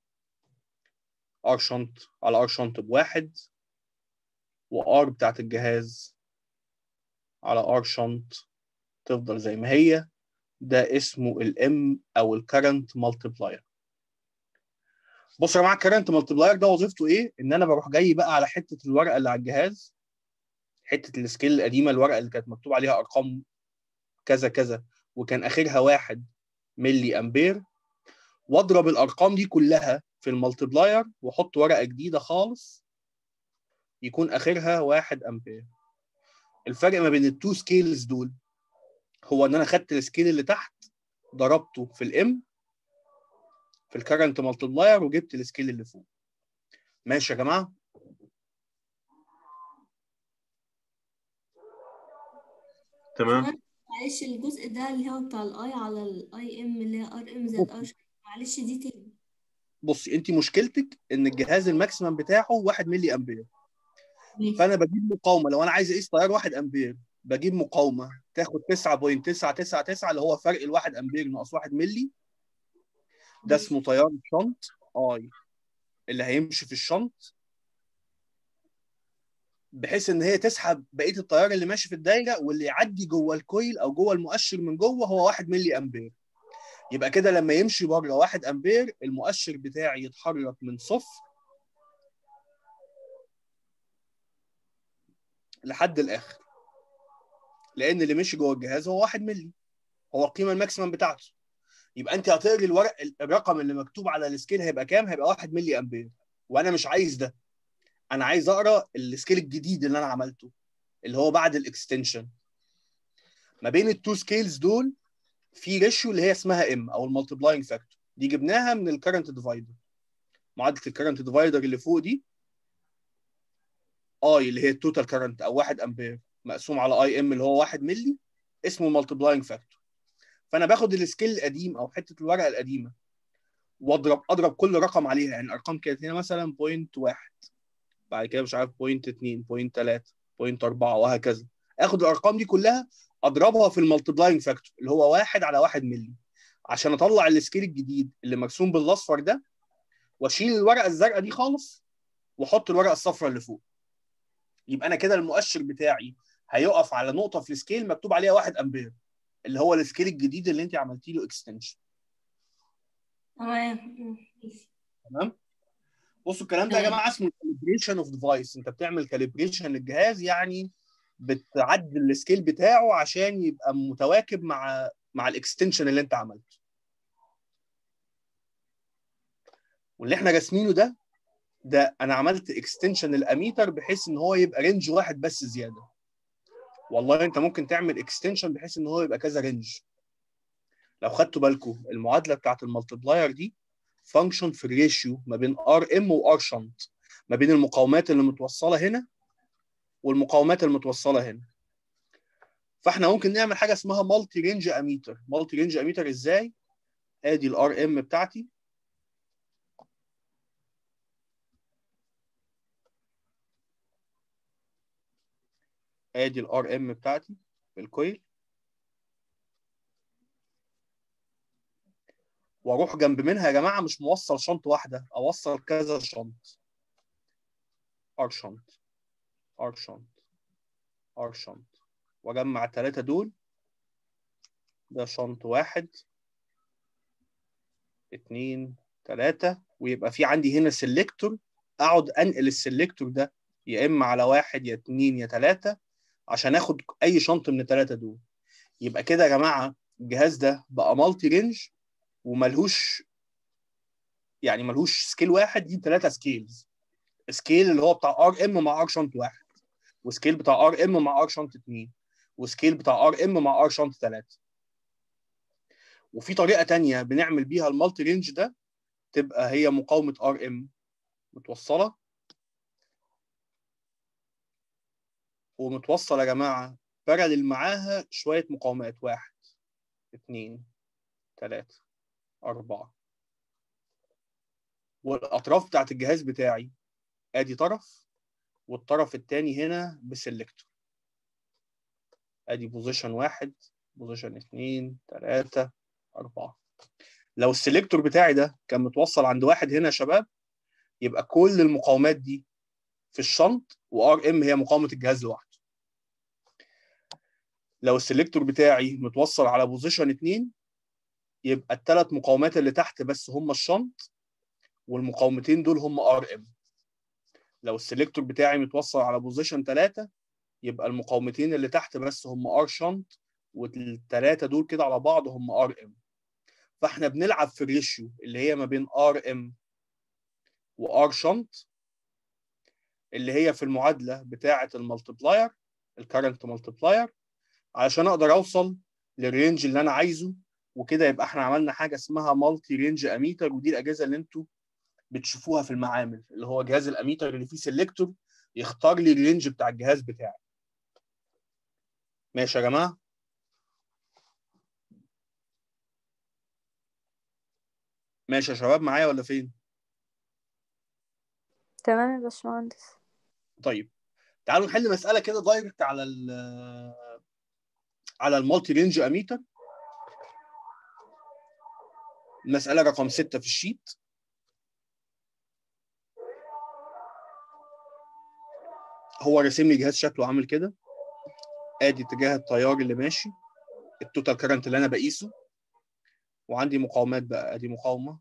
ار شنط على ار شنط بواحد وار بتاعت الجهاز على ار شنط تفضل زي ما هي ده اسمه الام او الكرنت مالتبلاير بصوا يا جماعه الكرنت مالتبلاير ده وظيفته ايه؟ ان انا بروح جاي بقى على حته الورقه اللي على الجهاز حته السكيل القديمه الورقه اللي كانت مكتوب عليها ارقام كذا كذا وكان اخرها واحد ملي امبير واضرب الارقام دي كلها في المالتبلاير واحط ورقه جديده خالص يكون اخرها واحد امبير الفرق ما بين التو سكيلز دول هو ان انا خدت السكيل اللي تحت ضربته في الام في الكرنت مالتبلاير وجبت السكيل اللي فوق ماشي يا جماعه تمام معلش الجزء ده اللي هو بتاع الاي على الاي ام اللي هي ار ام زائد ار معلش دي تاني بصي انت مشكلتك ان الجهاز الماكسيمم بتاعه 1 ملي امبير ماشي فانا بجيب مقاومه لو انا عايز اقيس تيار 1 امبير بجيب مقاومه تاخد 9.999 اللي هو فرق ال 1 امبير ناقص 1 ملي ده اسمه تيار الشنط اي اللي هيمشي في الشنط بحيث ان هي تسحب بقيه التيار اللي ماشي في الدايره واللي يعدي جوه الكويل او جوه المؤشر من جوه هو 1 ملي امبير يبقى كده لما يمشي بره 1 امبير المؤشر بتاعي يتحرك من صفر لحد الاخر لان اللي مشي جوه الجهاز هو 1 ملي هو القيمه الماكسيمم بتاعته يبقى انت هتقري الورق الرقم اللي مكتوب على السكيل هيبقى كام هيبقى 1 ملي امبير وانا مش عايز ده انا عايز اقرا السكيل الجديد اللي انا عملته اللي هو بعد الاكستنشن ما بين التو سكيلز دول في ريشيو اللي هي اسمها ام او المالتبلاينج فاكتور دي جبناها من الكرنت ديفايدر معادله الكرنت ديفايدر اللي فوق دي اي اللي هي التوتال كرنت او 1 امبير مقسوم على اي ام اللي هو 1 ملي اسمه مالتبلاينج فاكتور فانا باخد السكيل القديم او حته الورقه القديمه واضرب اضرب كل رقم عليها يعني الارقام كانت هنا مثلا بوينت واحد بعد كده مش عارف بوينت 2 بوينت 3 بوينت 4 وهكذا اخد الارقام دي كلها اضربها في المالتبلاينج فاكتور اللي هو 1 على 1 ملي عشان اطلع السكيل الجديد اللي مرسوم بالاصفر ده واشيل الورقه الزرقاء دي خالص واحط الورقه الصفراء اللي فوق يبقى انا كده المؤشر بتاعي هيقف على نقطه في السكيل مكتوب عليها 1 امبير اللي هو السكيل الجديد اللي انت عملتي له اكستنشن تمام ماشي. تمام بصوا الكلام ده يا جماعه اسمه كاليبريشن اوف ديفايس انت بتعمل كاليبريشن للجهاز يعني بتعدل السكيل بتاعه عشان يبقى متواكب مع مع الاكستنشن اللي انت عملته واللي احنا راسمينه ده ده انا عملت اكستنشن الاميتر بحيث ان هو يبقى رينج واحد بس زياده والله انت ممكن تعمل اكستنشن بحيث ان هو يبقى كذا رينج لو خدتوا بالكم المعادله بتاعت المالتبلاير دي فانكشن في الريشيو ما بين ار ام وار شنط ما بين المقاومات اللي متوصله هنا والمقاومات المتوصله هنا فاحنا ممكن نعمل حاجه اسمها مالتي رينج اميتر مالتي رينج اميتر ازاي ادي الار ام بتاعتي ادي الار ام بتاعتي في الكويل واروح جنب منها يا جماعه مش موصل شنط واحده اوصل كذا شنط ار شنط ار شنط ار شنط واجمع الثلاثه دول ده شنط واحد اتنين تلاتة ويبقى في عندي هنا سيلكتور اقعد انقل السيلكتور ده يا اما على واحد يا اتنين يا تلاته عشان اخد اي شنط من التلاته دول يبقى كده يا جماعه الجهاز ده بقى مالتي رينج وملهوش يعني ملهوش سكيل واحد دي ثلاثه سكيلز سكيل اللي هو بتاع ار ام مع ار شنط واحد وسكيل بتاع ار ام مع ار شنط اثنين وسكيل بتاع ار ام مع ار شنط ثلاثه وفي طريقه تانية بنعمل بيها المالتي رينج ده تبقى هي مقاومه ار ام متوصله ومتوصل يا جماعه بارلل معاها شويه مقاومات واحد اثنين ثلاثه اربعه والاطراف بتاعت الجهاز بتاعي ادي طرف والطرف الثاني هنا بسلكتور ادي بوزيشن واحد بوزيشن اثنين ثلاثة أربعة لو السلكتور بتاعي ده كان متوصل عند واحد هنا يا شباب يبقى كل المقاومات دي في الشنط وار ام هي مقاومة الجهاز لوحده لو السلكتور بتاعي متوصل على بوزيشن اثنين يبقى الثلاث مقاومات اللي تحت بس هم الشنط والمقاومتين دول هم ار ام لو السلكتور بتاعي متوصل على بوزيشن 3 يبقى المقاومتين اللي تحت بس هم ار شنط والثلاثه دول كده على بعض هم ار ام فاحنا بنلعب في الريشيو اللي هي ما بين ار ام وار شنط اللي هي في المعادله بتاعه المالتبلاير الكرنت مالتبلاير علشان اقدر اوصل للرينج اللي انا عايزه وكده يبقى احنا عملنا حاجه اسمها مالتي رينج اميتر ودي الاجهزه اللي انتوا بتشوفوها في المعامل اللي هو جهاز الاميتر اللي فيه سيلكتور يختار لي الرينج بتاع الجهاز بتاعي ماشي يا جماعه ماشي يا شباب معايا ولا فين تمام يا باشمهندس طيب تعالوا نحل مساله كده دايركت على ال على المالتي رينج اميتر المساله رقم 6 في الشيت هو راسم لي جهاز شكله عامل كده ادي اتجاه التيار اللي ماشي التوتال كرنت اللي انا بقيسه وعندي مقاومات بقى ادي مقاومه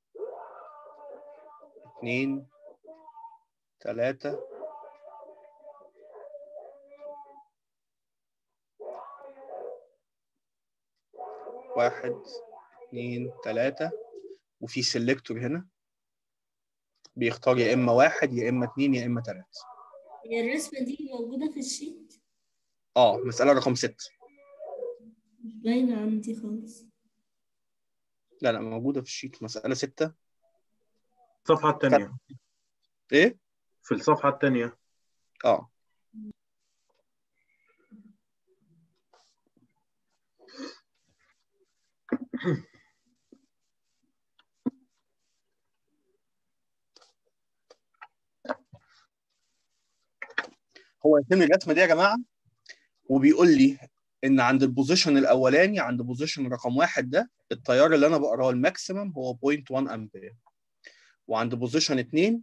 اتنين تلاتة واحد اتنين تلاتة وفي سيلكتور هنا بيختار يا اما واحد يا اما اتنين يا اما تلاتة هي الرسمة دي موجودة في الشيت اه مسألة رقم ستة مش باينة عندي خالص لا لا موجودة في الشيت مسألة ستة الصفحة الثانية ايه؟ في الصفحة الثانية اه هو يتم الرسمه دي يا جماعه وبيقول لي ان عند البوزيشن الاولاني عند بوزيشن رقم واحد ده التيار اللي انا بقراه الماكسيمم هو 0.1 امبير وعند بوزيشن اتنين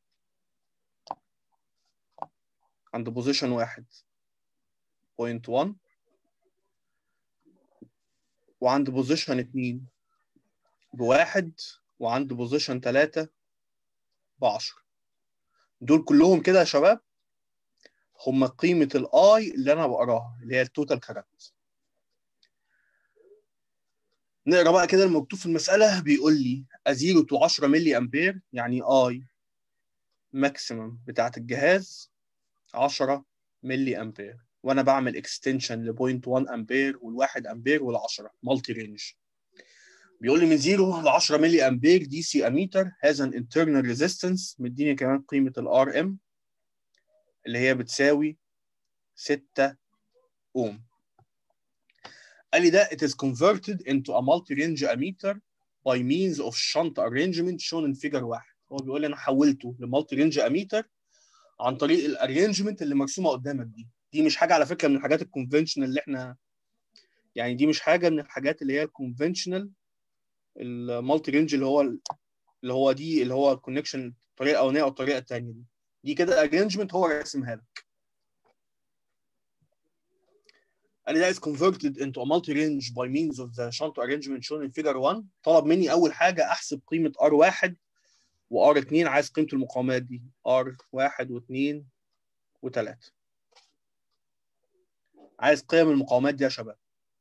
عند بوزيشن واحد 0.1 وعند بوزيشن اتنين بواحد وعند بوزيشن تلاتة بعشرة دول كلهم كده يا شباب هم قيمة الاي اللي انا بقراها اللي هي التوتال كارنت نقرا بقى كده المكتوب في المسألة بيقول لي أزيرو تو 10 ملي أمبير يعني اي ماكسيمم بتاعت الجهاز 10 ملي أمبير وأنا بعمل اكستنشن ل 0.1 أمبير وال1 أمبير وال10 مالتي رينج بيقول لي من 0 ل 10 ملي أمبير دي سي أميتر هاز ان internal ريزيستنس مديني كمان قيمة الار ام اللي هي بتساوي 6 اوم قال لي ده it is converted into a multi-range ammeter by means of shunt arrangement shown in figure 1 هو بيقول لي انا حولته لمالتي رينج اميتر عن طريق الارينجمنت اللي مرسومه قدامك دي دي مش حاجه على فكره من الحاجات الكونفنشنال اللي احنا يعني دي مش حاجه من الحاجات اللي هي الكونفنشنال المالتي رينج اللي هو اللي هو دي اللي هو الكونكشن الطريقه الاولانيه او الطريقه الثانيه دي دي كده ارينجمنت هو راسمها لك قال لي that is converted into a multi-range by means of the shunt arrangement shown in figure 1 طلب مني اول حاجه احسب قيمه R1 وار 2 عايز قيمه المقاومات دي ار 1 و2 و3 عايز قيم المقاومات دي يا شباب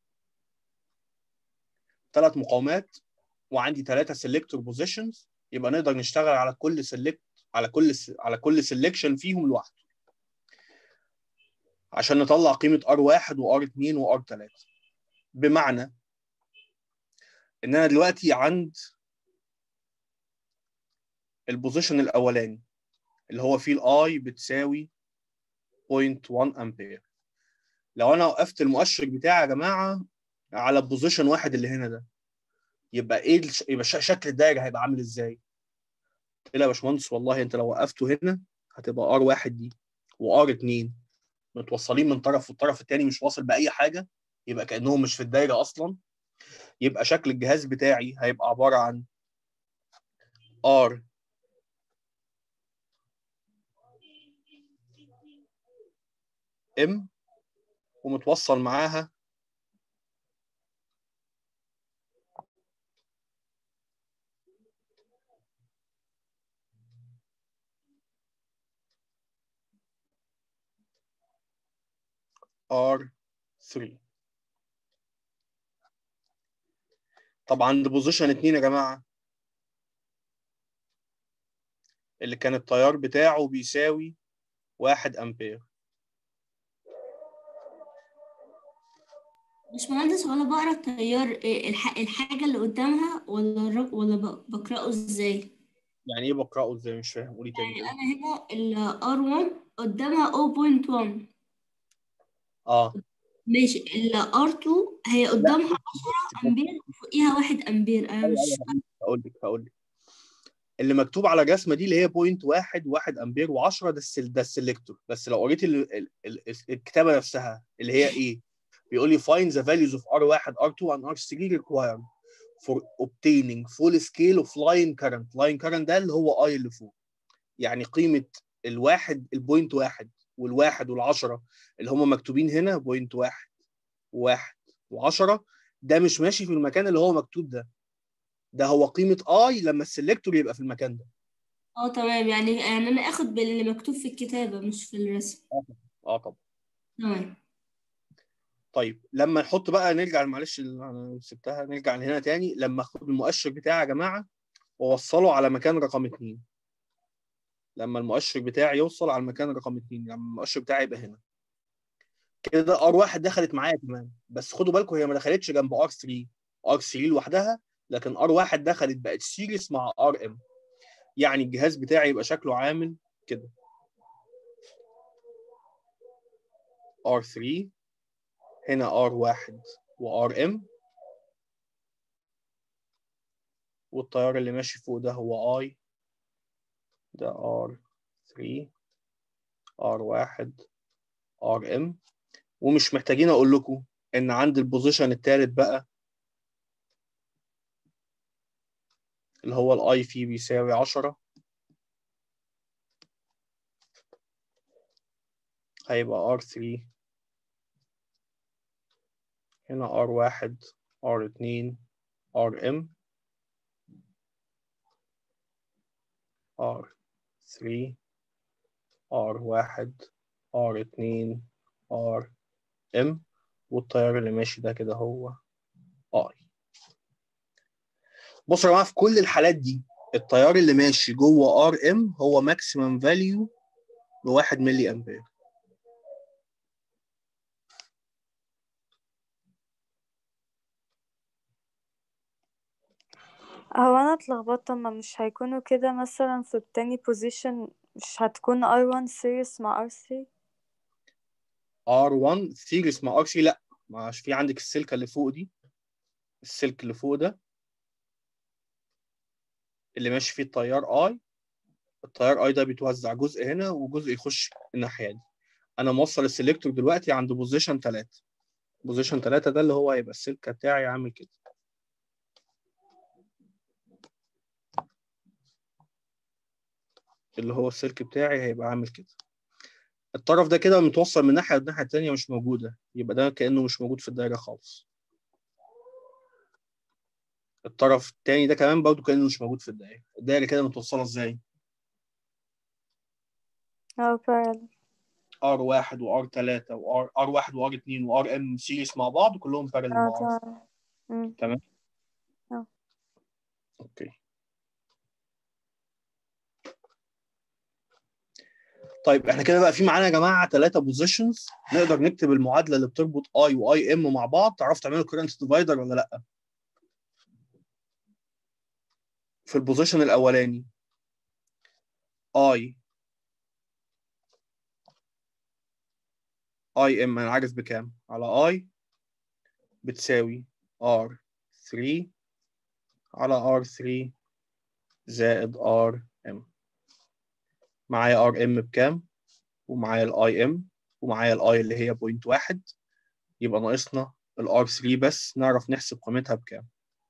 ثلاث مقاومات وعندي ثلاثه سيلكتور بوزيشنز يبقى نقدر نشتغل على كل سيلكت على كل على كل سيلكشن فيهم لوحده عشان نطلع قيمه R1 وR2 وR3 بمعنى ان انا دلوقتي عند البوزيشن الاولاني اللي هو فيه الاي بتساوي 0.1 امبير لو انا وقفت المؤشر بتاعي يا جماعه على البوزيشن واحد اللي هنا ده يبقى ايه الش... يبقى ش- شكل الدايره هيبقى عامل ازاي؟ قلت له يا باشمهندس والله انت لو وقفته هنا هتبقى ار واحد دي وار اتنين متوصلين من طرف والطرف التاني مش واصل باي حاجه يبقى كانهم مش في الدايره اصلا يبقى شكل الجهاز بتاعي هيبقى عباره عن ار ام ومتوصل معاها R3 طب عند بوزيشن 2 يا جماعة اللي كان التيار بتاعه بيساوي 1 أمبير مش مهندس ولا بقرا التيار إيه الح... الحاجة اللي قدامها ولا الر- ولا ب... بقرأه ازاي يعني إيه بقرأه إزاي مش فاهم قولي تاني يعني كده أنا هنا ال R1 قدامها 0.1 آه ماشي ال R2 هي قدامها 10 أمبير وفوقيها 1 أمبير أنا أيوة، مش أيوة، هقول لك هقول لك اللي مكتوب على الرسمه دي اللي هي بوينت واحد واحد امبير و10 ده السل ده السلكتور بس لو قريت ال... ال... ال... الكتابه نفسها اللي هي ايه؟ بيقول لي find the values of R1 R2 and R3 required for obtaining full scale of line current line current ده اللي هو I اللي فوق يعني قيمه الواحد البوينت واحد والواحد والعشرة اللي هم مكتوبين هنا بوينت واحد وواحد وعشرة ده مش ماشي في المكان اللي هو مكتوب ده ده هو قيمه اي لما السلكتور يبقى في المكان ده اه تمام يعني يعني أنا آخد باللي مكتوب في الكتابة مش في الرسم اه طبعا تمام طيب لما نحط بقى نرجع معلش اللي انا سبتها نرجع لهنا تاني لما اخد المؤشر بتاعي يا جماعه واوصله على مكان رقم اتنين لما المؤشر بتاعي يوصل على المكان رقم اتنين لما المؤشر بتاعي يبقى هنا كده ار واحد دخلت معايا كمان بس خدوا بالكم هي ما دخلتش جنب ار 3 ار 3 لوحدها لكن ار واحد دخلت بقت سيريس مع ار ام يعني الجهاز بتاعي يبقى شكله عامل كده ار 3 هنا ار واحد وار ام والتيار اللي ماشي فوق ده هو اي ده ار 3 ار واحد ار ام ومش محتاجين اقول لكم ان عند البوزيشن الثالث بقى اللي هو الاي فيه بيساوي 10 هيبقى R3 هنا R1 R2 RM R3 R1 R2 RM والتيار اللي ماشي ده كده هو I بصوا يا جماعه في كل الحالات دي التيار اللي ماشي جوه ار ام هو ماكسيمم فاليو بواحد ملي امبير هو انا اتلخبطت ما مش هيكونوا كده مثلا في التاني بوزيشن مش هتكون R1 series مع R3 R1 سيريس مع R3 لا مش في عندك السلكه اللي فوق دي السلك اللي فوق ده اللي ماشي فيه التيار I التيار I ده بيتوزع جزء هنا وجزء يخش الناحيه دي انا موصل السلكتور دلوقتي عند بوزيشن 3 بوزيشن 3 ده اللي هو هيبقى السلكه بتاعي عامل كده اللي هو السلك بتاعي هيبقى عامل كده الطرف ده كده متوصل من ناحيه والناحيه التانيه مش موجوده يبقى ده كانه مش موجود في الدايره خالص الطرف الثاني ده كمان برضه كانه مش موجود في الدايره الدايره كده متوصله ازاي اه parallel R1 و R3 و R R1 و R2 و RM سيريس مع بعض كلهم بارلل مع اه بعض تمام مم. تمام اه. اوكي طيب احنا كده بقى في معانا يا جماعه ثلاثه بوزيشنز نقدر نكتب المعادله اللي بتربط اي واي ام مع بعض تعرفوا تعملوا كرنت ديفايدر ولا لا في البوزيشن الاولاني اي اي ام انا عارف بكام على اي بتساوي ار 3 على ار 3 زائد ار ام معايا ار ام بكام ومعايا الاي ام ومعايا الاي اللي هي بوينت واحد يبقى ناقصنا الار 3 بس نعرف نحسب قيمتها بكام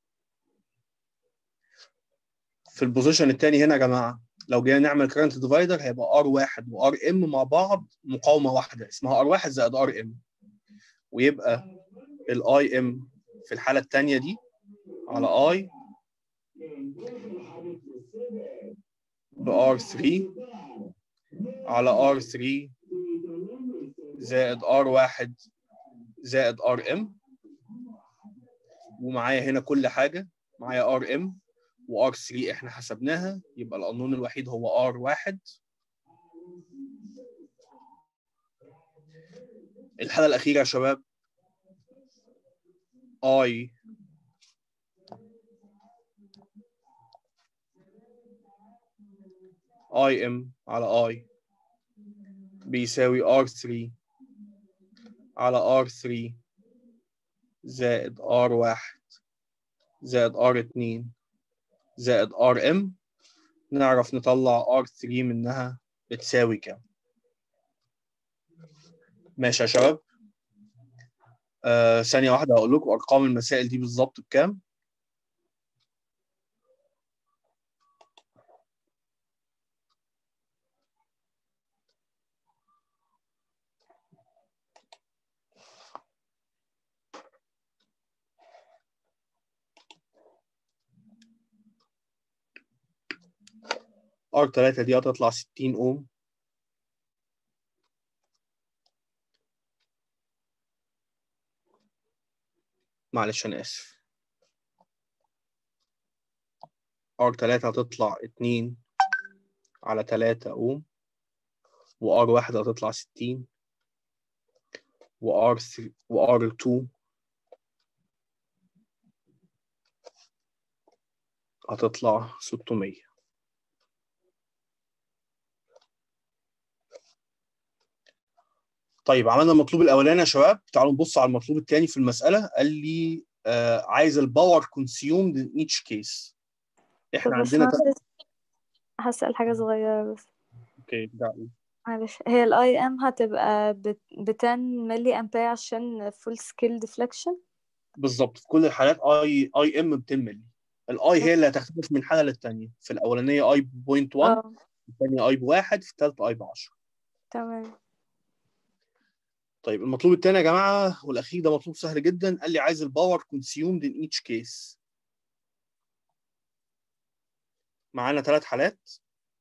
في البوزيشن الثاني هنا يا جماعه لو جينا نعمل كرنت ديفايدر هيبقى ار واحد وار ام مع بعض مقاومه واحده اسمها ار واحد زائد ار ام ويبقى الاي ام في الحاله الثانيه دي على اي بار 3 على ار 3 زائد ار واحد زائد ار ام ومعايا هنا كل حاجه معايا ار ام وار 3 احنا حسبناها يبقى القانون الوحيد هو ار واحد الحاله الاخيره يا شباب اي اي ام على اي بيساوي ار 3 على ار 3 زائد ار واحد زائد ار 2 زائد ار ام نعرف نطلع ار 3 منها بتساوي كام ماشي يا شباب آه ثانية واحدة هقول لكم أرقام المسائل دي بالظبط بكام ار 3 دي هتطلع 60 اوم معلش انا اسف ار 3 هتطلع 2 على 3 اوم وار 1 هتطلع 60 وار 3 وار 2 هتطلع 600 طيب عملنا المطلوب الاولاني يا شباب تعالوا نبص على المطلوب الثاني في المساله قال لي آه عايز الباور كونسيومد ان ايتش كيس احنا طب عندنا تلات- باشمهندس هسأل حاجة صغيرة بس اوكي ده معلش هي ال IM هتبقى ب 10 ملي أمبير عشان full scale deflection بالظبط في كل الحالات اي اي ام ب 10 مللي الاي هي اللي هتختلف من حاله للثانيه في الاولانيه اي بوينت 1 اه في الثانيه اي بواحد في الثالثه اي ب 10 تمام طيب المطلوب الثاني يا جماعه والاخير ده مطلوب سهل جدا قال لي عايز الباور كونسيومد ان ايتش كيس معانا ثلاث حالات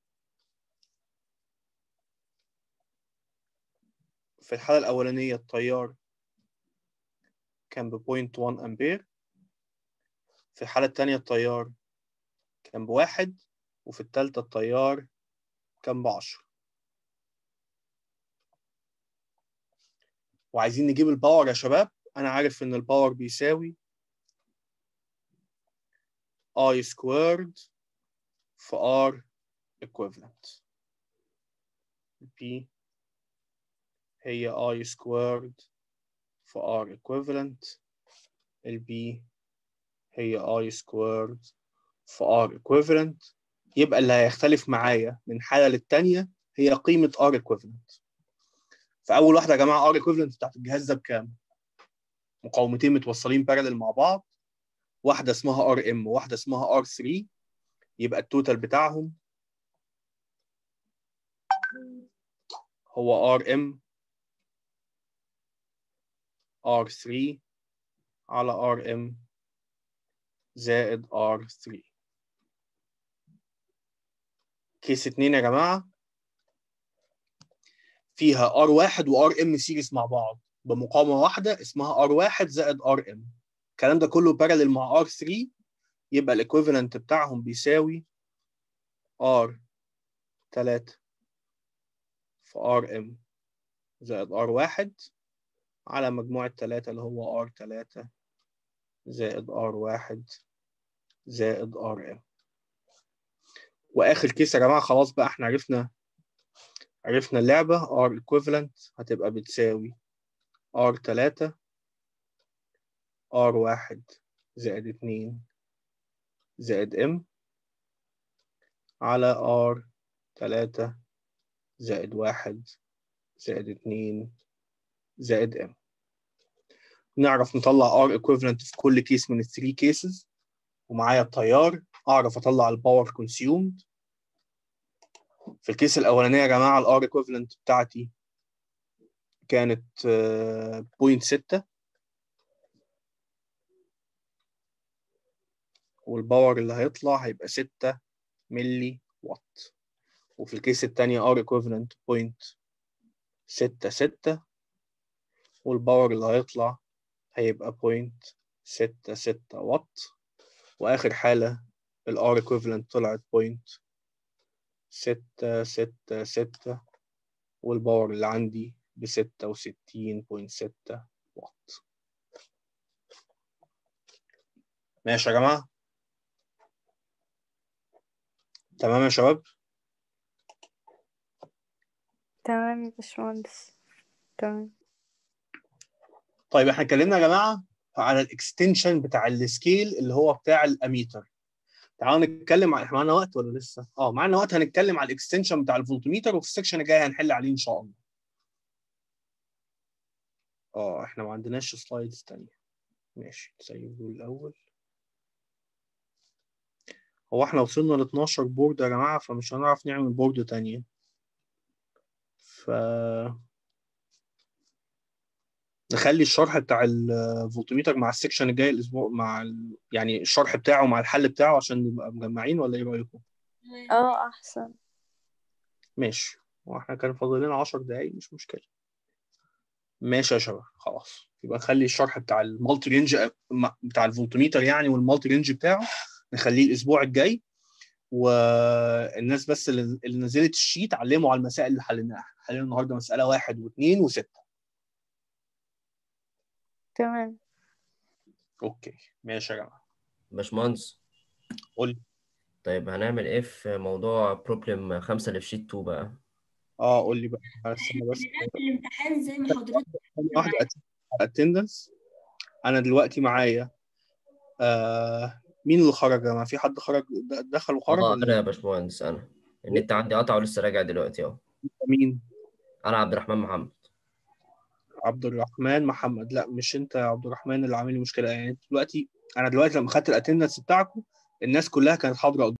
في الحالة الأولانية التيار كان ب 0.1 أمبير في الحالة التانية التيار كان بواحد وفي التالتة التيار كان بعشرة وعايزين نجيب الباور يا شباب أنا عارف إن الباور بيساوي I squared في R equivalent P هي I squared في R equivalent ال B هي I squared في R equivalent يبقى اللي هيختلف معايا من حالة للتانية هي قيمة R equivalent فأول واحدة يا جماعة R equivalent بتاعت الجهاز ده بكام؟ مقاومتين متوصلين بارلل مع بعض واحدة اسمها RM وواحدة اسمها R3 يبقى التوتال بتاعهم هو RM R3 على RM زائد R3 كيس 2 يا جماعة فيها R1 و RM سيريز مع بعض بمقاومة واحدة اسمها R1 زائد RM الكلام ده كله باراليل مع R3 يبقى الايكويفالنت بتاعهم بيساوي R3 في RM زائد R1 على مجموع التلاتة اللي هو R3 زائد R1 زائد RM وآخر كيس يا جماعة خلاص بقى احنا عرفنا عرفنا اللعبة R equivalent هتبقى بتساوي R3 R1 زائد 2 زائد M على R3 زائد 1 زائد 2 زائد M نعرف نطلع R equivalent في كل كيس من ال 3 cases ومعايا التيار أعرف أطلع الباور consumed في الكيس الأولانية يا جماعة ال R equivalent بتاعتي كانت بوينت ستة والباور اللي هيطلع هيبقى ستة ملي وات وفي الكيس التانية R equivalent بوينت ستة ستة والباور اللي هيطلع هيبقى بوينت ستة ستة وات وآخر حالة ال R equivalent طلعت بوينت ستة ستة ستة والباور اللي عندي بستة وستين بوينت ستة واط ماشي يا جماعة تمام يا شباب تمام يا باشمهندس تمام طيب احنا اتكلمنا يا جماعة على الاكستنشن بتاع السكيل اللي هو بتاع الاميتر تعالوا نتكلم على احنا معانا وقت ولا لسه؟ اه معانا وقت هنتكلم على الاكستنشن بتاع الفولتميتر وفي السكشن الجاي هنحل عليه ان شاء الله. اه احنا ما عندناش سلايدز تانية. ماشي نسيبه الاول. هو احنا وصلنا ل 12 بورد يا جماعة فمش هنعرف نعمل بورد تانية. ف نخلي الشرح بتاع الفولتميتر مع السكشن الجاي الاسبوع مع ال... يعني الشرح بتاعه مع الحل بتاعه عشان نبقى مجمعين ولا ايه رايكم؟ اه احسن ماشي واحنا كان فاضل لنا 10 دقايق مش مشكله ماشي يا شباب خلاص يبقى نخلي الشرح بتاع المالتي رينج بتاع الفولتميتر يعني والمالتي رينج بتاعه نخليه الاسبوع الجاي والناس بس اللي اللي نزلت الشيت علموا على المسائل اللي حليناها حلينا النهارده مساله واحد واثنين وسته تمام اوكي ماشي يا جماعه باشمهندس قول لي. طيب هنعمل ايه في موضوع بروبلم خمسة اللي في شيت 2 بقى اه قول لي بقى استنى بس بدأت الامتحان زي ما حضرتك ثانية واحدة اتندنس أنا دلوقتي معايا آه مين اللي خرج ما في حد خرج د- دخل وخرج اه ولا انا يا باشمهندس انا النت عندي قطع ولسه راجع دلوقتي اهو مين؟ انا عبد الرحمن محمد عبد الرحمن محمد لا مش أنت يا عبد الرحمن اللي عامل لي مشكلة يعني دلوقتي أنا دلوقتي لما خدت الاتندنس بتاعكم الناس كلها كانت حاضرة